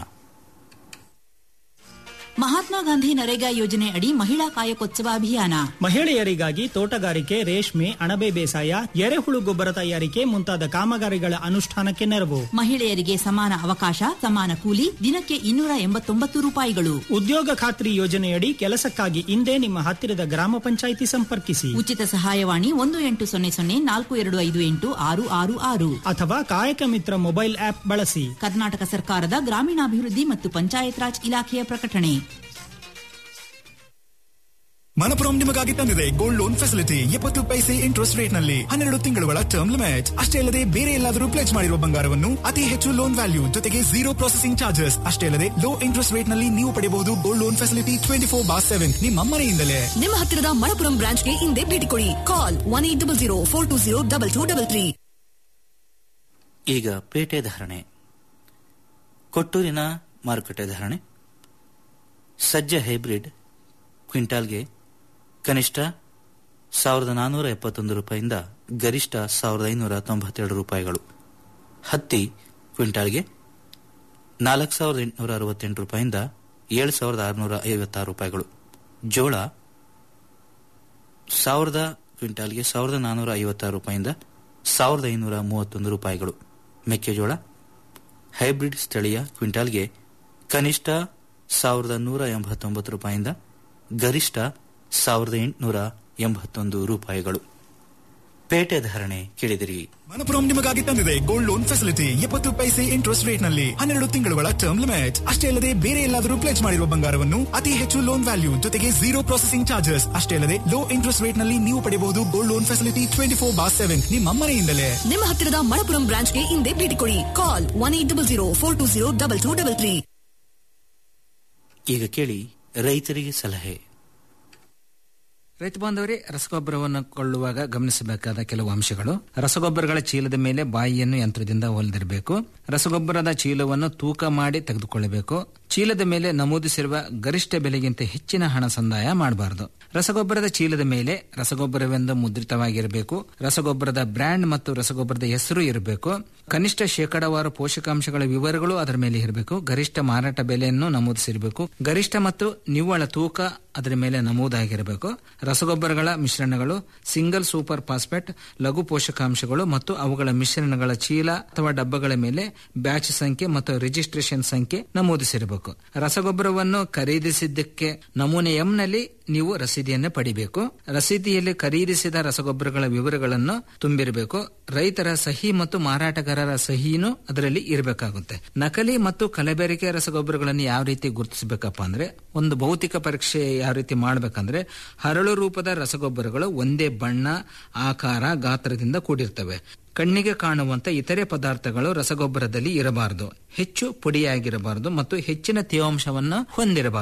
ಮಹಾತ್ಮ ಗಾಂಧಿ ನರೇಗಾ ಯೋಜನೆ ಅಡಿ ಮಹಿಳಾ ಕಾಯಕೋತ್ಸವ ಅಭಿಯಾನ ಮಹಿಳೆಯರಿಗಾಗಿ ತೋಟಗಾರಿಕೆ ರೇಷ್ಮೆ ಅಣಬೆ ಬೇಸಾಯ ಎರೆಹುಳು ಗೊಬ್ಬರ ತಯಾರಿಕೆ ಮುಂತಾದ ಕಾಮಗಾರಿಗಳ ಅನುಷ್ಠಾನಕ್ಕೆ ನೆರವು ಮಹಿಳೆಯರಿಗೆ ಸಮಾನ ಅವಕಾಶ ಸಮಾನ ಕೂಲಿ ದಿನಕ್ಕೆ ಇನ್ನೂರ ಎಂಬತ್ತೊಂಬತ್ತು ರೂಪಾಯಿಗಳು ಉದ್ಯೋಗ ಖಾತ್ರಿ ಯೋಜನೆಯಡಿ ಕೆಲಸಕ್ಕಾಗಿ ಇಂದೇ ನಿಮ್ಮ ಹತ್ತಿರದ ಗ್ರಾಮ ಪಂಚಾಯಿತಿ ಸಂಪರ್ಕಿಸಿ ಉಚಿತ ಸಹಾಯವಾಣಿ ಒಂದು ಎಂಟು ಸೊನ್ನೆ ಸೊನ್ನೆ ನಾಲ್ಕು ಎರಡು ಐದು ಎಂಟು ಆರು ಆರು ಆರು ಅಥವಾ ಕಾಯಕ ಮಿತ್ರ ಮೊಬೈಲ್ ಆಪ್ ಬಳಸಿ ಕರ್ನಾಟಕ ಸರ್ಕಾರದ ಗ್ರಾಮೀಣಾಭಿವೃದ್ಧಿ ಮತ್ತು ಪಂಚಾಯತ್ ರಾಜ್ ಇಲಾಖೆಯ ಪ್ರಕಟಣೆ ಮನಪುರಂ ನಿಮಗಾಗಿ ತಂದಿದೆ ಗೋಲ್ಡ್ ಲೋನ್ ಫೆಸಿಲಿಟಿ ಎಪ್ಪತ್ತು ಪೈಸೆ ಇಂಟ್ರೆಸ್ಟ್ ರೇಟ್ ನಲ್ಲಿ ಹನ್ನೆರಡು ತಿಂಗಳುಗಳ ಟರ್ಮ್ ಲಿಮಿಟ್ ಅಷ್ಟೇ ಅಲ್ಲದೆ ಬೇರೆ ಎಲ್ಲಾದರೂ ಪ್ಲೇಸ್ ಮಾಡಿರುವ ಬಂಗಾರವನ್ನು ಅತಿ ಹೆಚ್ಚು ಲೋನ್ ವ್ಯಾಲ್ಯೂ ಜೊತೆಗೆ ಜೀರೋ ಪ್ರೊಸೆಸಿಂಗ್ ಚಾರ್ಜಸ್ ಅಷ್ಟೇ ಅಲ್ಲದೆ ಲೋ ಇಂಟ್ರೆಸ್ಟ್ ರೇಟ್ ನಲ್ಲಿ ನೀವು ಪಡೆಯಬಹುದು gold loan facility twenty four bar seven ನಿಮ್ಮ ಮನೆಯಿಂದಲೇ ನಿಮ್ಮ ಹತ್ತಿರದ ಮಣಪುರಂ ಬ್ರಾಂಚ್ಗೆ ಇಂದೇ ಭೇಟಿ ಕೊಡಿ call one eight double zero four two zero double two double three ಈಗ ಪೇಟೆ ಧಾರಣೆ ಕೊಟ್ಟೂರಿನ ಮಾರುಕಟ್ಟೆ ಧಾರಣೆ ಸಜ್ಜೆ ಹೈಬ್ರಿಡ್ ಕ್ವಿಂಟಾಲ್ಗೆ ಕನಿಷ್ಠ ಸಾವಿರದ ನಾನ್ನೂರ ಎಪ್ಪತ್ತೊಂದು ರೂಪಾಯಿಂದ ಗರಿಷ್ಠ ಸಾವಿರದ ಐನೂರ ತೊಂಬತ್ತೆರಡು ರೂಪಾಯಿಗಳು ಹತ್ತಿ ಕ್ವಿಂಟಾಲ್ಗೆ ನಾಲ್ಕು ಸಾವಿರದ ಎಂಟುನೂರ ಅರವತ್ತೆಂಟು ರೂಪಾಯಿಂದ ಏಳು ಸಾವಿರದ ಆರುನೂರ ಐವತ್ತಾರು ರೂಪಾಯಿಗಳು ಜೋಳ ಸಾವಿರದ ಕ್ವಿಂಟಾಲ್ಗೆ ಸಾವಿರದ ನಾನ್ನೂರ ಐವತ್ತಾರು ರೂಪಾಯಿಂದ ಸಾವಿರದ ಐನೂರ ಮೂವತ್ತೊಂದು ರೂಪಾಯಿಗಳು ಮೆಕ್ಕೆಜೋಳ ಹೈಬ್ರಿಡ್ ಸ್ಥಳೀಯ ಕ್ವಿಂಟಾಲ್ಗೆ ಕನಿಷ್ಠ ಸಾವಿರದ ನೂರ ಎಂಬತ್ತೊಂಬತ್ತು ರೂಪಾಯಿಂದ ಗರಿಷ್ಠ ಸಾವಿರದ ಎಂಟುನೂರ ಎಂಬತ್ತೊಂದು ರೂಪಾಯಿಗಳು ಪೇಟೆ ಧಾರಣೆ ಕೇಳಿದಿರಿ ಮನಪುರಂ ನಿಮಗಾಗಿ ತಂದಿದೆ ಗೋಲ್ಡ್ ಲೋನ್ ಫೆಸಿಲಿಟಿ ಎಪ್ಪತ್ತು ಪೈಸೆ ಇಂಟ್ರೆಸ್ಟ್ ರೇಟ್ ನಲ್ಲಿ ಹನ್ನೆರಡು ತಿಂಗಳುಗಳ ಟರ್ಮ್ ಲಿಮಿಟ್ ಅಷ್ಟೇ ಅಲ್ಲದೆ ಬೇರೆ ಎಲ್ಲಾದರೂ ಪ್ಲೇಸ್ ಮಾಡಿರುವ ಬಂಗಾರವನ್ನು ಅತಿ ಹೆಚ್ಚು ಲೋನ್ ವ್ಯಾಲ್ಯೂ ಜೊತೆಗೆ ಜೀರೋ ಪ್ರೊಸೆಸಿಂಗ್ ಚಾರ್ಜಸ್ ಅಷ್ಟೇ ಅಲ್ಲದೆ ಲೋ ಇಂಟ್ರೆಸ್ಟ್ ರೇಟ್ ನಲ್ಲಿ ನೀವು ಪಡೆಯಬಹುದು gold loan facility twenty four bar seven ನಿಮ್ಮ ಮನೆಯಿಂದಲೇ ನಿಮ್ಮ ಹತ್ತಿರದ ಮಣಪುರಂ ಬ್ರಾಂಚ್ಗೆ ಇಂದೇ ಭೇಟಿ ಕೊಡಿ call one eight double zero four two zero double two double three ಈಗ ಕೇಳಿ ರೈತರಿಗೆ ಸಲಹೆ ರೈತ ಬಾಂಧವರೇ ರಸಗೊಬ್ಬರವನ್ನು ಕೊಳ್ಳುವಾಗ ಗಮನಿಸಬೇಕಾದ ಕೆಲವು ಅಂಶಗಳು ರಸಗೊಬ್ಬರಗಳ ಚೀಲದ ಮೇಲೆ ಬಾಯಿಯನ್ನು ಯಂತ್ರದಿಂದ ಹೊಲಿದಿರಬೇಕು ರಸಗೊಬ್ಬರದ ಚೀಲವನ್ನು ತೂಕ ಮಾಡಿ ತೆಗೆದುಕೊಳ್ಳಬೇಕು ಚೀಲದ ಮೇಲೆ ನಮೂದಿಸಿರುವ ಗರಿಷ್ಠ ಬೆಲೆಗಿಂತ ಹೆಚ್ಚಿನ ಹಣ ಸಂದಾಯ ಮಾಡಬಾರದು ರಸಗೊಬ್ಬರದ ಚೀಲದ ಮೇಲೆ ರಸಗೊಬ್ಬರವೆಂದು ಮುದ್ರಿತವಾಗಿರಬೇಕು ರಸಗೊಬ್ಬರದ ಬ್ರ್ಯಾಂಡ್ ಮತ್ತು ರಸಗೊಬ್ಬರದ ಹೆಸರು ಇರಬೇಕು ಕನಿಷ್ಠ ಶೇಕಡಾವಾರು ಪೋಷಕಾಂಶಗಳ ವಿವರಗಳು ಅದರ ಮೇಲೆ ಇರಬೇಕು ಗರಿಷ್ಠ ಮಾರಾಟ ಬೆಲೆಯನ್ನು ನಮೂದಿಸಿರಬೇಕು ಗರಿಷ್ಠ ಮತ್ತು ನಿವ್ವಳ ತೂಕ ಅದರ ಮೇಲೆ ನಮೂದಾಗಿರಬೇಕು ರಸಗೊಬ್ಬರಗಳ ಮಿಶ್ರಣಗಳು ಸಿಂಗಲ್ ಸೂಪರ್ ಫಾಸ್ಫೇಟ್ ಲಘು ಪೋಷಕಾಂಶಗಳು ಮತ್ತು ಅವುಗಳ ಮಿಶ್ರಣಗಳ ಚೀಲ ಅಥವಾ ಡಬ್ಬಗಳ ಮೇಲೆ ಬ್ಯಾಚ್ ಸಂಖ್ಯೆ ಮತ್ತು ರಿಜಿಸ್ಟ್ರೇಷನ್ ಸಂಖ್ಯೆ ನಮೂದಿಸಿರಬೇಕು ರಸಗೊಬ್ಬರವನ್ನು ಖರೀದಿಸಿದ್ದಕ್ಕೆ ನಮೂನೆ ಎಂನಲ್ಲಿ ನೀವು ರಸೀದಿಯನ್ನು ಪಡಿಬೇಕು ರಸೀದಿಯಲ್ಲಿ ಖರೀದಿಸಿದ ರಸಗೊಬ್ಬರಗಳ ವಿವರಗಳನ್ನು ತುಂಬಿರಬೇಕು ರೈತರ ಸಹಿ ಮತ್ತು ಮಾರಾಟಗಾರರ ಸಹಿನೂ ಅದರಲ್ಲಿ ಇರಬೇಕಾಗುತ್ತೆ ನಕಲಿ ಮತ್ತು ಕಲಬೆರಕೆ ರಸಗೊಬ್ಬರಗಳನ್ನು ಯಾವ ರೀತಿ ಗುರುತಿಸಬೇಕಪ್ಪ ಅಂದ್ರೆ ಒಂದು ಭೌತಿಕ ಪರೀಕ್ಷೆ ಯಾವ ರೀತಿ ಮಾಡಬೇಕಂದ್ರೆ ಹರಳು ರೂಪದ ರಸಗೊಬ್ಬರಗಳು ಒಂದೇ ಬಣ್ಣ ಆಕಾರ ಗಾತ್ರದಿಂದ ಕೂಡಿರ್ತವೆ ಕಣ್ಣಿಗೆ ಕಾಣುವಂತ ಇತರೆ ಪದಾರ್ಥಗಳು ರಸಗೊಬ್ಬರದಲ್ಲಿ ಇರಬಾರದು ಹೆಚ್ಚು ಪುಡಿಯಾಗಿರಬಾರದು ಮತ್ತು ಹೆಚ್ಚಿನ ತೇವಾಂಶವನ್ನು ಹೊಂದಿರಬಾರದು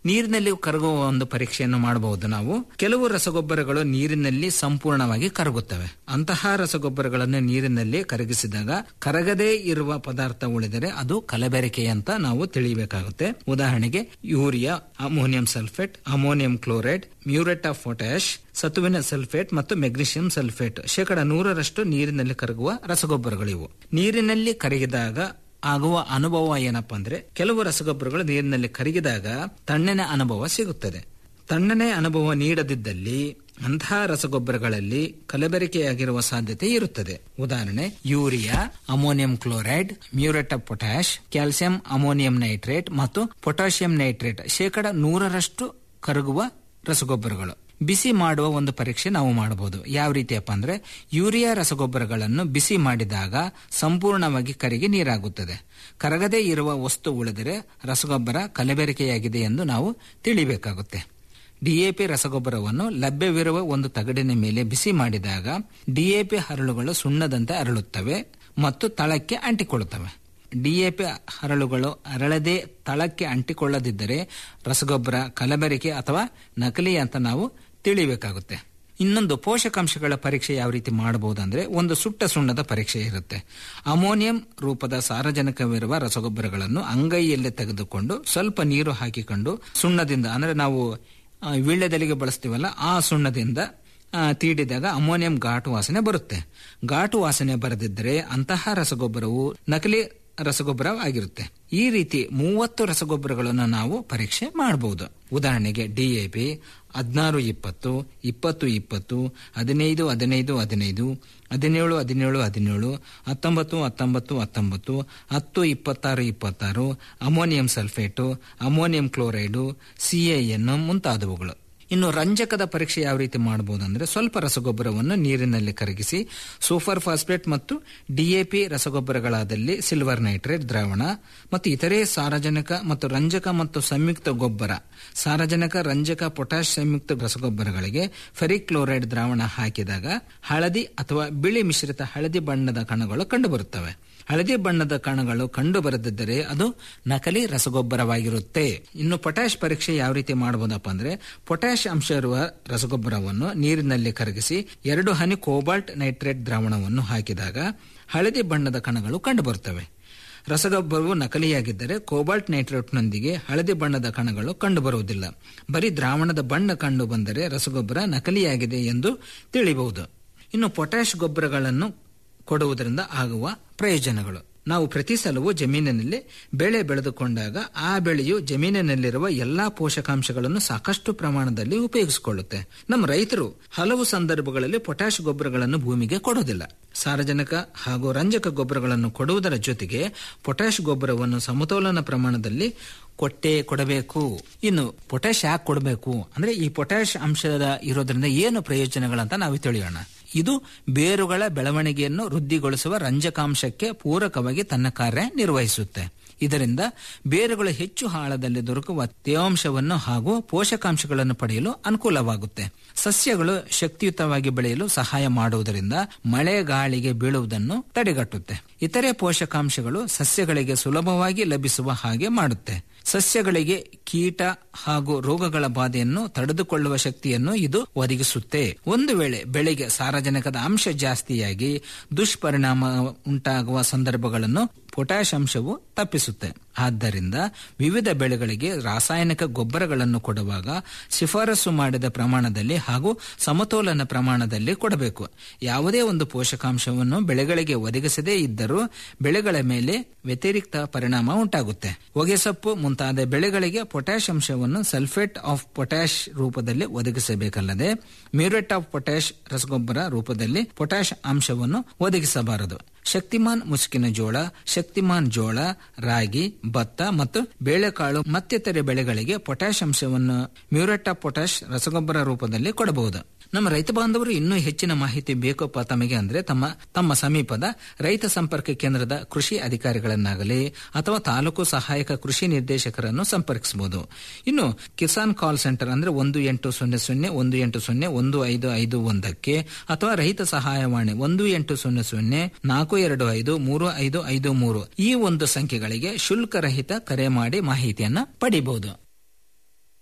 ನೀರಿನಲ್ಲಿ ಕರಗುವ ಒಂದು ಪರೀಕ್ಷೆಯನ್ನು ಮಾಡಬಹುದು ನಾವು ಕೆಲವು ರಸಗೊಬ್ಬರಗಳು ನೀರಿನಲ್ಲಿ ಸಂಪೂರ್ಣವಾಗಿ ಕರಗುತ್ತವೆ ಅಂತಹ ರಸಗೊಬ್ಬರಗಳನ್ನು ನೀರಿನಲ್ಲಿ ಕರಗಿಸಿದಾಗ ಕರಗದೇ ಇರುವ ಪದಾರ್ಥ ಉಳಿದರೆ ಅದು ಕಲಬೆರಕೆ ಅಂತ ನಾವು ತಿಳಿಯಬೇಕಾಗುತ್ತೆ ಉದಾಹರಣೆಗೆ urea ammonium sulphate ammonium chloride muriate of potash ಸತುವಿನ ಸಲ್ಫೇಟ್ ಮತ್ತು ಮೆಗ್ನೀಷಿಯಂ ಸಲ್ಫೇಟ್ ಶೇಕಡ ನೂರರಷ್ಟು ನೀರಿನಲ್ಲಿ ಕರಗುವ ರಸಗೊಬ್ಬರಗಳಿವು ನೀರಿನಲ್ಲಿ ಕರಗಿದಾಗ ಆಗುವ ಅನುಭವ ಏನಪ್ಪಾ ಅಂದ್ರೆ ಕೆಲವು ರಸಗೊಬ್ಬರಗಳು ನೀರಿನಲ್ಲಿ ಕರಗಿದಾಗ ತಣ್ಣನೆ ಅನುಭವ ಸಿಗುತ್ತದೆ ತಣ್ಣನೆ ಅನುಭವ ನೀಡದಿದ್ದಲ್ಲಿ ಅಂತಹ ರಸಗೊಬ್ಬರಗಳಲ್ಲಿ ಕಲಬೆರಕೆಯಾಗಿರುವ ಸಾಧ್ಯತೆ ಇರುತ್ತದೆ ಉದಾಹರಣೆ urea ammonium chloride muriate of potash calcium ammonium nitrate ಮತ್ತು ಪೊಟ್ಯಾಷಿಯಂ ನೈಟ್ರೇಟ್ ಶೇಕಡ ನೂರರಷ್ಟು ಕರಗುವ ರಸಗೊಬ್ಬರಗಳು ಬಿಸಿ ಮಾಡುವ ಒಂದು ಪರೀಕ್ಷೆ ನಾವು ಮಾಡಬಹುದು ಯಾವ ರೀತಿಯಪ್ಪ ಅಂದ್ರೆ ಯೂರಿಯಾ ರಸಗೊಬ್ಬರಗಳನ್ನು ಬಿಸಿ ಮಾಡಿದಾಗ ಸಂಪೂರ್ಣವಾಗಿ ಕರಗಿ ನೀರಾಗುತ್ತದೆ ಕರಗದೇ ಇರುವ ವಸ್ತು ಉಳಿದರೆ ರಸಗೊಬ್ಬರ ಕಲಬೆರಕೆಯಾಗಿದೆ ಎಂದು ನಾವು ತಿಳಿಬೇಕಾಗುತ್ತೆ ಡಿಎಪಿ ರಸಗೊಬ್ಬರವನ್ನು ಲಭ್ಯವಿರುವ ಒಂದು ತಗಡಿನ ಮೇಲೆ ಬಿಸಿ ಮಾಡಿದಾಗ ಡಿಎಪಿ ಹರಳುಗಳು ಸುಣ್ಣದಂತೆ ಅರಳುತ್ತವೆ ಮತ್ತು ತಳಕ್ಕೆ ಅಂಟಿಕೊಳ್ಳುತ್ತವೆ ಡಿಎಪಿ ಹರಳುಗಳು ಅರಳದೆ ತಳಕ್ಕೆ ಅಂಟಿಕೊಳ್ಳದಿದ್ದರೆ ರಸಗೊಬ್ಬರ ಕಲಬೆರಕೆ ಅಥವಾ ನಕಲಿ ಅಂತ ನಾವು ತಿಳಿಬೇಕಾಗುತ್ತೆ ಇನ್ನೊಂದು ಪೋಷಕಾಂಶಗಳ ಪರೀಕ್ಷೆ ಯಾವ ರೀತಿ ಮಾಡಬಹುದಂದ್ರೆ ಒಂದು ಸುಟ್ಟ ಸುಣ್ಣದ ಪರೀಕ್ಷೆ ಇರುತ್ತೆ ಅಮೋನಿಯಂ ರೂಪದ ಸಾರಜನಕವಿರುವ ರಸಗೊಬ್ಬರಗಳನ್ನು ಅಂಗೈಯಲ್ಲೇ ತೆಗೆದುಕೊಂಡು ಸ್ವಲ್ಪ ನೀರು ಹಾಕಿಕೊಂಡು ಸುಣ್ಣದಿಂದ ಅಂದ್ರೆ ನಾವು ಆ, ವೀಳ್ಯದೆಲೆಗೆ ಬಳಸ್ತೀವಲ್ಲ ಆ ಸುಣ್ಣದಿಂದ ಆ, ತೀಡಿದಾಗ ಅಮೋನಿಯಂ ಘಾಟು ವಾಸನೆ ಬರುತ್ತೆ ಘಾಟು ವಾಸನೆ ಬರದಿದ್ದರೆ ಅಂತಹ ರಸಗೊಬ್ಬರವು ನಕಲಿ ರಸಗೊಬ್ಬರ ಆಗಿರುತ್ತೆ ಈ ರೀತಿ ಮೂವತ್ತು ರಸಗೊಬ್ಬರಗಳನ್ನು ನಾವು ಪರೀಕ್ಷೆ ಮಾಡಬಹುದು ಉದಾಹರಣೆಗೆ ಡಿಎಪಿ ಹದಿನಾರು ಇಪ್ಪತ್ತು ಇಪ್ಪತ್ತು ಇಪ್ಪತ್ತು ಹದಿನೈದು ಹದಿನೈದು ಹದಿನೈದು ಹದಿನೇಳು ಹದಿನೇಳು ಹದಿನೇಳು ಹತ್ತೊಂಬತ್ತು ಹತ್ತೊಂಬತ್ತು ಹತ್ತೊಂಬತ್ತು ಹತ್ತು ಇಪ್ಪತ್ತಾರು ಇಪ್ಪತ್ತಾರು ammonium sulphate ammonium chloride CAN ಮುಂತಾದವುಗಳು ಇನ್ನು ರಂಜಕದ ಪರೀಕ್ಷೆ ಯಾವ ರೀತಿ ಮಾಡಬಹುದು ಅಂದ್ರೆ ಸ್ವಲ್ಪ ರಸಗೊಬ್ಬರವನ್ನು ನೀರಿನಲ್ಲಿ ಕರಗಿಸಿ ಸೂಪರ್ ಫಾಸ್ಫೇಟ್ ಮತ್ತು ಡಿಎಪಿ ರಸಗೊಬ್ಬರಗಳಾದಲ್ಲಿ ಸಿಲ್ವರ್ ನೈಟ್ರೇಟ್ ದ್ರಾವಣ ಮತ್ತು ಇತರೆ ಸಾರಜನಕ ಮತ್ತು ರಂಜಕ ಮತ್ತು ಸಂಯುಕ್ತ ಗೊಬ್ಬರ ಸಾರಜನಕ ರಂಜಕ ಪೊಟ್ಯಾಶ್ ಸಂಯುಕ್ತ ರಸಗೊಬ್ಬರಗಳಿಗೆ ಫೆರಿಕ್ ಕ್ಲೋರೈಡ್ ದ್ರಾವಣ ಹಾಕಿದಾಗ ಹಳದಿ ಅಥವಾ ಬಿಳಿ ಮಿಶ್ರಿತ ಹಳದಿ ಬಣ್ಣದ ಕಣಗಳು ಕಂಡುಬರುತ್ತವೆ ಹಳದಿ ಬಣ್ಣದ ಕಣಗಳು ಕಂಡು ಬರದಿದ್ದರೆ ಅದು ನಕಲಿ ರಸಗೊಬ್ಬರವಾಗಿರುತ್ತೆ ಇನ್ನು ಪೊಟ್ಯಾಶ್ ಪರೀಕ್ಷೆ ಯಾವ ರೀತಿ ಮಾಡಬಹುದಪ್ಪ ಅಂದ್ರೆ ಪೊಟ್ಯಾಶ್ ಅಂಶ ಇರುವ ರಸಗೊಬ್ಬರವನ್ನು ನೀರಿನಲ್ಲಿ ಕರಗಿಸಿ ಎರಡು ಹನಿ ಕೋಬಾಲ್ಟ್ ನೈಟ್ರೇಟ್ ದ್ರಾವಣವನ್ನು ಹಾಕಿದಾಗ ಹಳದಿ ಬಣ್ಣದ ಕಣಗಳು ಕಂಡುಬರುತ್ತವೆ ರಸಗೊಬ್ಬರವು ನಕಲಿಯಾಗಿದ್ದರೆ ಕೋಬಾಲ್ಟ್ ನೈಟ್ರೇಟ್ನೊಂದಿಗೆ ಹಳದಿ ಬಣ್ಣದ ಕಣಗಳು ಕಂಡುಬರುವುದಿಲ್ಲ ಬರೀ ದ್ರಾವಣದ ಬಣ್ಣ ಕಂಡು ಬಂದರೆ ರಸಗೊಬ್ಬರ ನಕಲಿಯಾಗಿದೆ ಎಂದು ತಿಳಿಯಬಹುದು ಇನ್ನು ಪೊಟ್ಯಾಶ್ ಗೊಬ್ಬರಗಳನ್ನು ಕೊಡುವುದರಿಂದ ಆಗುವ ಪ್ರಯೋಜನಗಳು ನಾವು ಪ್ರತಿ ಸಲವೂ ಜಮೀನಿನಲ್ಲಿ ಬೆಳೆ ಬೆಳೆದುಕೊಂಡಾಗ ಆ ಬೆಳೆಯು ಜಮೀನಿನಲ್ಲಿರುವ ಎಲ್ಲಾ ಪೋಷಕಾಂಶಗಳನ್ನು ಸಾಕಷ್ಟು ಪ್ರಮಾಣದಲ್ಲಿ ಉಪಯೋಗಿಸಿಕೊಳ್ಳುತ್ತೆ ನಮ್ಮ ರೈತರು ಹಲವು ಸಂದರ್ಭಗಳಲ್ಲಿ ಪೊಟ್ಯಾಶ್ ಗೊಬ್ಬರಗಳನ್ನು ಭೂಮಿಗೆ ಕೊಡುವುದಿಲ್ಲ ಸಾರಜನಕ ಹಾಗೂ ರಂಜಕ ಗೊಬ್ಬರಗಳನ್ನು ಕೊಡುವುದರ ಜೊತೆಗೆ ಪೊಟ್ಯಾಶ್ ಗೊಬ್ಬರವನ್ನು ಸಮತೋಲನ ಪ್ರಮಾಣದಲ್ಲಿ ಕೊಟ್ಟೆ ಕೊಡಬೇಕು ಇನ್ನು ಪೊಟ್ಯಾಶ್ ಯಾಕೆ ಕೊಡಬೇಕು ಅಂದ್ರೆ ಈ ಪೊಟ್ಯಾಶ್ ಅಂಶದ ಇರೋದ್ರಿಂದ ಏನು ಪ್ರಯೋಜನಗಳಂತ ನಾವು ತಿಳಿಯೋಣ ಇದು ಬೇರುಗಳ ಬೆಳವಣಿಗೆಯನ್ನು ವೃದ್ಧಿಗೊಳಿಸುವ ರಂಜಕಾಂಶಕ್ಕೆ ಪೂರಕವಾಗಿ ತನ್ನ ಕಾರ್ಯ ನಿರ್ವಹಿಸುತ್ತೆ ಇದರಿಂದ ಬೇರುಗಳು ಹೆಚ್ಚು ಆಳದಲ್ಲಿ ದೊರಕುವ ತೇವಾಂಶವನ್ನು ಹಾಗೂ ಪೋಷಕಾಂಶಗಳನ್ನು ಪಡೆಯಲು ಅನುಕೂಲವಾಗುತ್ತೆ ಸಸ್ಯಗಳು ಶಕ್ತಿಯುತವಾಗಿ ಬೆಳೆಯಲು ಸಹಾಯ ಮಾಡುವುದರಿಂದ ಮಳೆ ಗಾಳಿಗೆ ಬೀಳುವುದನ್ನು ತಡೆಗಟ್ಟುತ್ತೆ ಇತರೆ ಪೋಷಕಾಂಶಗಳು ಸಸ್ಯಗಳಿಗೆ ಸುಲಭವಾಗಿ ಲಭಿಸುವ ಹಾಗೆ ಮಾಡುತ್ತೆ ಸಸ್ಯಗಳಿಗೆ ಕೀಟ ಹಾಗೂ ರೋಗಗಳ ಬಾಧೆಯನ್ನು ತಡೆದುಕೊಳ್ಳುವ ಶಕ್ತಿಯನ್ನು ಇದು ಒದಗಿಸುತ್ತೆ ಒಂದು ವೇಳೆ ಬೆಳೆಗೆ ಸಾರಜನಕದ ಅಂಶ ಜಾಸ್ತಿಯಾಗಿ ದುಷ್ಪರಿಣಾಮ ಉಂಟಾಗುವ ಸಂದರ್ಭಗಳನ್ನು ಪೊಟ್ಯಾಶ್ ಅಂಶವು ತಪ್ಪಿಸುತ್ತೆ ಆದ್ದರಿಂದ ವಿವಿಧ ಬೆಳೆಗಳಿಗೆ ರಾಸಾಯನಿಕ ಗೊಬ್ಬರಗಳನ್ನು ಕೊಡುವಾಗ ಶಿಫಾರಸು ಮಾಡಿದ ಪ್ರಮಾಣದಲ್ಲಿ ಹಾಗೂ ಸಮತೋಲನ ಪ್ರಮಾಣದಲ್ಲಿ ಕೊಡಬೇಕು ಯಾವುದೇ ಒಂದು ಪೋಷಕಾಂಶವನ್ನು ಬೆಳೆಗಳಿಗೆ ಒದಗಿಸದೇ ಇದ್ದರೂ ಬೆಳೆಗಳ ಮೇಲೆ ವ್ಯತಿರಿಕ್ತ ಪರಿಣಾಮ ಉಂಟಾಗುತ್ತೆ ಹೊಗೆಸೊಪ್ಪು ಮುಂತಾದ ಬೆಳೆಗಳಿಗೆ ಪೊಟ್ಯಾಶ್ ಅಂಶವನ್ನು ಸಲ್ಫೇಟ್ ಆಫ್ ಪೊಟ್ಯಾಶ್ ರೂಪದಲ್ಲಿ ಒದಗಿಸಬೇಕಲ್ಲದೆ ಮ್ಯೂರೇಟ್ ಆಫ್ ಪೊಟ್ಯಾಶ್ ರಸಗೊಬ್ಬರ ರೂಪದಲ್ಲಿ ಪೊಟ್ಯಾಶ್ ಅಂಶವನ್ನು ಒದಗಿಸಬಾರದು ಶಕ್ತಿಮಾನ್ ಮುಸುಕಿನ ಜೋಳ ಶಕ್ತಿಮಾನ್ ಜೋಳ ರಾಗಿ ಭತ್ತ ಮತ್ತು ಬೇಳೆಕಾಳು ಮತ್ತಿತರೆ ಬೆಳೆಗಳಿಗೆ ಪೊಟ್ಯಾಶ್ ಅಂಶವನ್ನು ಮ್ಯೂರೇಟ್ ಆಫ್ ಪೊಟ್ಯಾಶ್ ರಸಗೊಬ್ಬರ ರೂಪದಲ್ಲಿ ಕೊಡಬಹುದು ನಮ್ಮ ರೈತ ಬಾಂಧವರು ಇನ್ನೂ ಹೆಚ್ಚಿನ ಮಾಹಿತಿ ಬೇಕಪ್ಪ ತಮಗೆ ಅಂದ್ರೆ ತಮ್ಮ ತಮ್ಮ ಸಮೀಪದ ರೈತ ಸಂಪರ್ಕ ಕೇಂದ್ರದ ಕೃಷಿ ಅಧಿಕಾರಿಗಳನ್ನಾಗಲಿ ಅಥವಾ ತಾಲೂಕು ಸಹಾಯಕ ಕೃಷಿ ನಿರ್ದೇಶಕರನ್ನು ಸಂಪರ್ಕಿಸಬಹುದು ಇನ್ನು ಕಿಸಾನ್ ಕಾಲ್ ಸೆಂಟರ್ ಅಂದ್ರೆ ಒಂದು ಎಂಟು ಸೊನ್ನೆ ಸೊನ್ನೆ ಒಂದು ಎಂಟು ಸೊನ್ನೆ ಒಂದು ಐದು ಐದು ಒಂದಕ್ಕೆ ಅಥವಾ ರೈತ ಸಹಾಯವಾಣಿ ಒಂದು ಎಂಟು ಸೊನ್ನೆ ಸೊನ್ನೆ ನಾಲ್ಕು ಎರಡು ಐದು ಮೂರು ಐದು ಐದು ಮೂರು ಈ ಒಂದು ಸಂಖ್ಯೆಗಳಿಗೆ ಶುಲ್ಕರಹಿತ ಕರೆ ಮಾಡಿ ಮಾಹಿತಿಯನ್ನ ಪಡಿಬಹುದು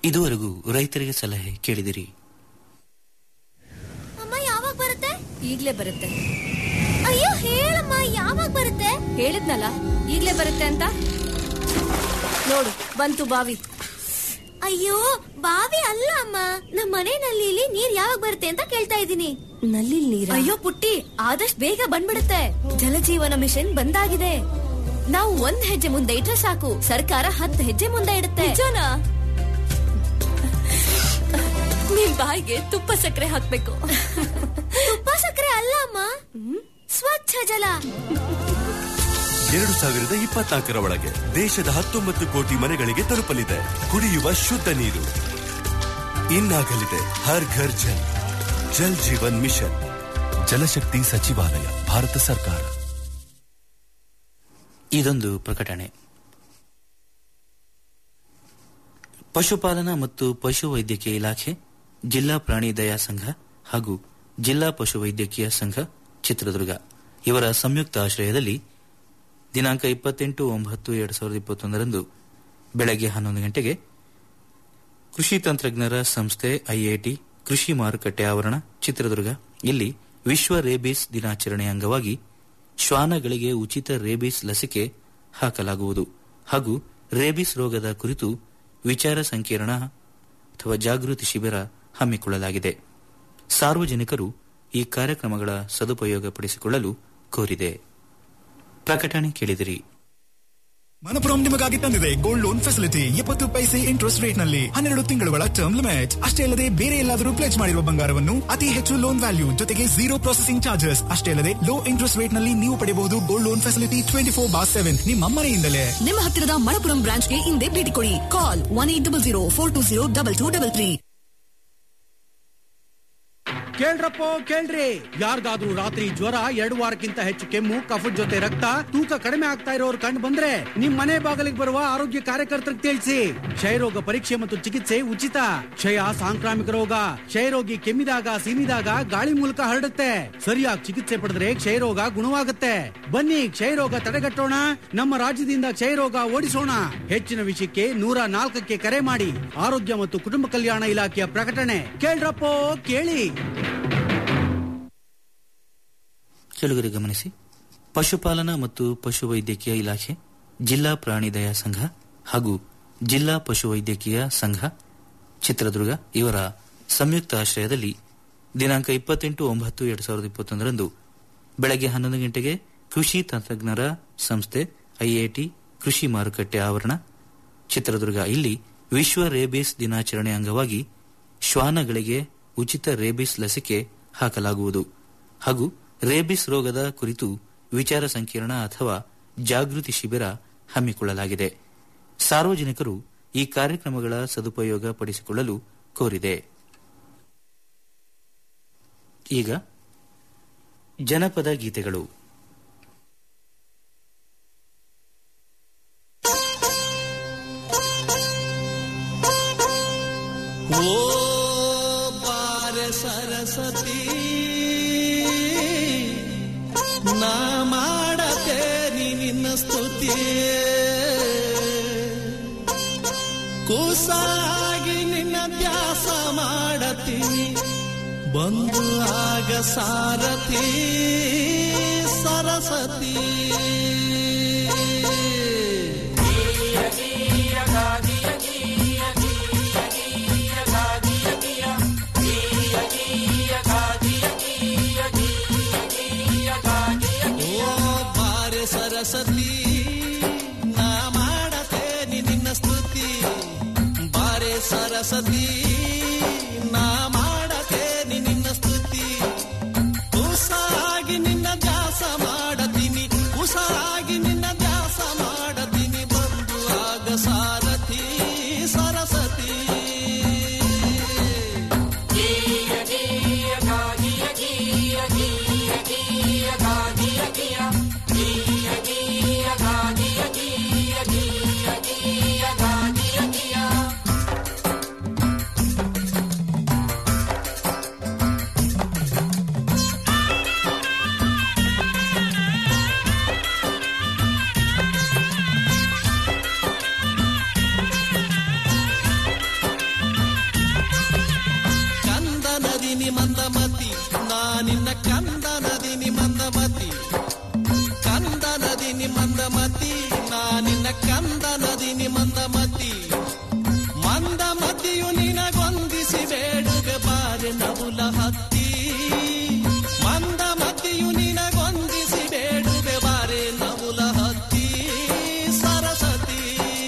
ಇದುವರೆಗೂ ರೈತರಿಗೆ ಸಲಹೆ ಕೇಳಿದಿರಿ ಅಮ್ಮ ಯಾವಾಗ ಬರುತ್ತೆ ಈಗ್ಲೇ ಬರುತ್ತೆ ಅಯ್ಯೋ ಹೇಳಮ್ಮ ಯಾವಾಗ ಬರುತ್ತೆ ಹೇಳಿದ್ನಲ್ಲ ಈಗ್ಲೇ ಬರುತ್ತೆ ಅಂತ ನೋಡು ಬಂತು ಬಾವಿ ಅಯ್ಯೋ ಬಾವಿ ಅಲ್ಲ ಅಮ್ಮ ನಮ್ಮ ಮನೆ ನಲ್ಲಿಲಿ ನೀರ್ ಯಾವಾಗ ಬರುತ್ತೆ ಅಂತ ಕೇಳ್ತಾ ಇದ್ದೀನಿ ನಲ್ಲಿ ನೀರ್ ಅಯ್ಯೋ ಪುಟ್ಟಿ ಆದಷ್ಟು ಬೇಗ ಬಂದ್ಬಿಡುತ್ತೆ ಜಲಜೀವನ ಮಿಷನ್ ಬಂದಾಗಿದೆ ನಾವು ಒಂದ್ ಹೆಜ್ಜೆ ಮುಂದೆ ಇಟ್ರೆ ಸಾಕು ಸರ್ಕಾರ ಹತ್ತು ಹೆಜ್ಜೆ ಮುಂದೆ ಇಡುತ್ತೆ ನಿಜನಾ ನಿಮ್ ಬಾಯಿಗೆ ತುಪ್ಪ ಸಕ್ಕರೆ ಹಾಕ್ಬೇಕು ತುಪ್ಪ ಸಕ್ಕರೆ ಅಲ್ಲ ಅಮ್ಮ ಸ್ವಚ್ಛ ಜಲ ಎರಡು ಸಾವಿರದ ಇಪ್ಪತ್ನಾಲ್ಕರ ಒಳಗೆ ದೇಶದ ಹತ್ತೊಂಬತ್ತು ಕೋಟಿ ಮನೆಗಳಿಗೆ ತಲುಪಲಿದೆ ಕುಡಿಯುವ ಶುದ್ಧ ನೀರು ಇನ್ನಾಗಲಿದೆ ಹರ್ ಘರ್ ಜಲ್ ಜಲ್ ಜೀವನ್ ಮಿಷನ್ ಜಲಶಕ್ತಿ ಸಚಿವಾಲಯ ಭಾರತ ಸರ್ಕಾರ ಇದೊಂದು ಪ್ರಕಟಣೆ ಪಶುಪಾಲನಾ ಮತ್ತು ಪಶು ವೈದ್ಯಕೀಯ ಇಲಾಖೆ ಜಿಲ್ಲಾ ಪ್ರಾಣಿ ದಯಾ ಸಂಘ ಹಾಗೂ ಜಿಲ್ಲಾ ಪಶು ವೈದ್ಯಕೀಯ ಸಂಘ ಚಿತ್ರದುರ್ಗ ಇವರ ಸಂಯುಕ್ತ ಆಶ್ರಯದಲ್ಲಿ ದಿನಾಂಕ ಇಪ್ಪತ್ತೆಂಟು ಒಂಬತ್ತು ಎರಡು ಸಾವಿರದ ಇಪ್ಪತ್ತೊಂದರಂದು ಬೆಳಗ್ಗೆ ಹನ್ನೊಂದು ಗಂಟೆಗೆ ಕೃಷಿ ತಂತ್ರಜ್ಞರ ಸಂಸ್ಥೆ ಐಐಟಿ ಕೃಷಿ ಮಾರುಕಟ್ಟೆ ಆವರಣ ಚಿತ್ರದುರ್ಗ ಇಲ್ಲಿ ವಿಶ್ವ ರೇಬೀಸ್ ದಿನಾಚರಣೆ ಅಂಗವಾಗಿ ಶ್ವಾನಗಳಿಗೆ ಉಚಿತ ರೇಬೀಸ್ ಲಸಿಕೆ ಹಾಕಲಾಗುವುದು ಹಾಗೂ ರೇಬೀಸ್ ರೋಗದ ಕುರಿತು ವಿಚಾರ ಸಂಕಿರಣ ಅಥವಾ ಜಾಗೃತಿ ಶಿಬಿರ ಹಮ್ಮಿಕೊಳ್ಳಲಾಗಿದೆ ಸಾರ್ವಜನಿಕರು ಈ ಕಾರ್ಯಕ್ರಮಗಳ ಸದುಪಯೋಗಪಡಿಸಿಕೊಳ್ಳಲು ಕೋರಿದೆ ಪ್ರಕಟಣೆ ಕೇಳಿದಿರಿ ಮನಪುರಂ ನಿಮಗಾಗಿ ತಂದಿದೆ ಗೋಲ್ಡ್ ಲೋನ್ ಫೆಸಿಲಿಟಿ ಎಪ್ಪತ್ತು ಪೈಸೆ ಇಂಟ್ರೆಸ್ಟ್ ರೇಟ್ ನಲ್ಲಿ ಹನ್ನೆರಡು ತಿಂಗಳುಗಳ ಟರ್ಮ್ ಲಿಮಿಟ್ ಅಷ್ಟೇ ಅಲ್ಲದೆ ಬೇರೆ ಎಲ್ಲಾದರೂ ಪ್ಲೇಜ್ ಮಾಡಿರುವ ಬಂಗಾರವನ್ನು ಅತಿ ಹೆಚ್ಚು ಲೋನ್ ವ್ಯಾಲ್ಯೂ ಜೊತೆಗೆ ಜೀರೋ ಪ್ರೊಸೆಸಿಂಗ್ ಚಾರ್ಜಸ್ ಅಷ್ಟೇ ಅಲ್ಲದೆ ಲೋ ಇಂಟ್ರೆಸ್ಟ್ ರೇಟ್ ನಲ್ಲಿ ನೀವು ಪಡೆಯಬಹುದು gold loan facility twenty four bar seven ನಿಮ್ಮ ಮನೆಯಿಂದಲೇ ನಿಮ್ಮ ಹತ್ತಿರದ ಮಣಪುರಂ ಬ್ರಾಂಚ್ಗೆ ಹಿಂದೆ ಭೇಟಿ ಕೊಡಿ call one eight double zero four two zero double two double three ಕೇಳ್ರಪ್ಪೋ ಕೇಳ್ರಿ ಯಾರಿಗಾದ್ರೂ ರಾತ್ರಿ ಜ್ವರ ಎರಡು ವಾರಕ್ಕಿಂತ ಹೆಚ್ಚು ಕೆಮ್ಮು ಕಫದ ಜೊತೆ ರಕ್ತ ತೂಕ ಕಡಿಮೆ ಆಗ್ತಾ ಇರೋರು ಕಂಡು ಬಂದ್ರೆ ನಿಮ್ ಮನೆ ಬಾಗಿಲಿಗೆ ಬರುವ ಆರೋಗ್ಯ ಕಾರ್ಯಕರ್ತರಿಗೆ ತಿಳಿಸಿ ಕ್ಷಯರೋಗ ಪರೀಕ್ಷೆ ಮತ್ತು ಚಿಕಿತ್ಸೆ ಉಚಿತ ಕ್ಷಯ ಸಾಂಕ್ರಾಮಿಕ ರೋಗ ಕ್ಷಯರೋಗಿ ಕೆಮ್ಮಿದಾಗ ಸೀನಿದಾಗ ಗಾಳಿ ಮೂಲಕ ಹರಡುತ್ತೆ ಸರಿಯಾಗಿ ಚಿಕಿತ್ಸೆ ಪಡೆದ್ರೆ ಕ್ಷಯರೋಗ ಗುಣವಾಗುತ್ತೆ ಬನ್ನಿ ಕ್ಷಯರೋಗ ತಡೆಗಟ್ಟೋಣ ನಮ್ಮ ರಾಜ್ಯದಿಂದ ಕ್ಷಯರೋಗ ಓಡಿಸೋಣ ಹೆಚ್ಚಿನ ವಿಷಯಕ್ಕೆ ನೂರ ನಾಲ್ಕಕ್ಕೆ ಕರೆ ಮಾಡಿ ಆರೋಗ್ಯ ಮತ್ತು ಕುಟುಂಬ ಕಲ್ಯಾಣ ಇಲಾಖೆಯ ಪ್ರಕಟಣೆ ಕೇಳ್ರಪ್ಪೋ ಕೇಳಿ ಕೆಳಗರೆ ಗಮನಿಸಿ ಪಶುಪಾಲನಾ ಮತ್ತು ಪಶುವೈದ್ಯಕೀಯ ಇಲಾಖೆ ಜಿಲ್ಲಾ ಪ್ರಾಣಿ ದಯಾ ಸಂಘ ಹಾಗೂ ಜಿಲ್ಲಾ ಪಶುವೈದ್ಯಕೀಯ ಸಂಘ ಚಿತ್ರದುರ್ಗ ಇವರ ಸಂಯುಕ್ತ ಆಶ್ರಯದಲ್ಲಿ ದಿನಾಂಕ ಇಪ್ಪತ್ತೆಂಟು ಒಂಬತ್ತು ಎರಡು ಸಾವಿರದ ಇಪ್ಪತ್ತೊಂದರಂದು ಬೆಳಗ್ಗೆ ಹನ್ನೊಂದು ಗಂಟೆಗೆ ಕೃಷಿ ತಂತ್ರಜ್ಞರ ಸಂಸ್ಥೆ ಐಐಟಿ ಕೃಷಿ ಮಾರುಕಟ್ಟೆ ಆವರಣ ಚಿತ್ರದುರ್ಗ ಇಲ್ಲಿ ವಿಶ್ವ ರೇಬೀಸ್ ದಿನಾಚರಣೆ ಅಂಗವಾಗಿ ಶ್ವಾನಗಳಿಗೆ ಉಚಿತ ರೇಬೀಸ್ ಲಸಿಕೆ ಹಾಕಲಾಗುವುದು ಹಾಗೂ ರೇಬಿಸ್ ರೋಗದ ಕುರಿತು ವಿಚಾರ ಸಂಕಿರಣ ಅಥವಾ ಜಾಗೃತಿ ಶಿಬಿರ ಹಮ್ಮಿಕೊಳ್ಳಲಾಗಿದೆ ಸಾರ್ವಜನಿಕರು ಈ ಕಾರ್ಯಕ್ರಮಗಳ ಸದುಪಯೋಗ ಪಡಿಸಿಕೊಳ್ಳಲು ಕೋರಿದೆ ಈಗ ಜನಪದ ಗೀತೆಗಳು ಓ ಬಾರ ಸರಸ್ವತಿ ನಾ ಮಾಡತೇನಿ ನಿನ್ನ ಸ್ತುತಿ ಕೂಸಾಗಿ ನಿನ್ನ ಧ್ಯಾಸ ಮಾಡತೀನಿ ಬಂದು ಆಗ ಸಾರಥಿ ಸರಸ್ವತಿ ಓ ಬಾರೆ ಸರಸ್ವತಿ ನಾ ಮಾಡತೇನಿ ನಿನ್ನ ಸ್ತುತಿ ಬಾರೆ ಸರಸ್ವತಿ ನಾ ಮಾಡತೇನಿ ನಿನ್ನ ಸ್ತುತಿ ಉಸಾಗಿ ನಿನ್ನ ದ್ಯಾಸ ಮಾಡತೀನಿ ಉಸಾಗಿ ನಿನ್ನ ದ್ಯಾಸ ಮಾಡತೀನಿ ಬಂದು ಆಗ ಸಾರಥಿ ಸರಸ್ವತಿ ಕಂದನದಿನಿ ಮಂದಮತಿ ಮಂದಮತಿಯು ನಿನಗೊಂದಿಸಿ ಬೇಡುಗೆ ಬಾರೆ ನವುಲ ಹತ್ತಿ ಮಂದಮತಿಯು ನಿನಗೊಂದಿಸಿ ಬೇಡುಗೆ ಬಾರೆ ನವುಲ ಹತ್ತಿ ಸರಸ್ವತಿ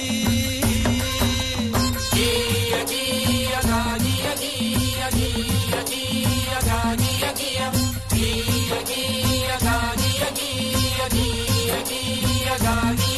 ಗೀಯ ಗೀಯ ಗಾಗಿಯ ಗೀಯ ಗೀಯ ಗೀಯ ಗಾಗಿಯ ಗಿಯ ಗೀಯ ಗೀಯ ಗಾಗಿಯ ಗೀಯ ಗೀಯ ಗೀಯ ಗಾಗಿಯ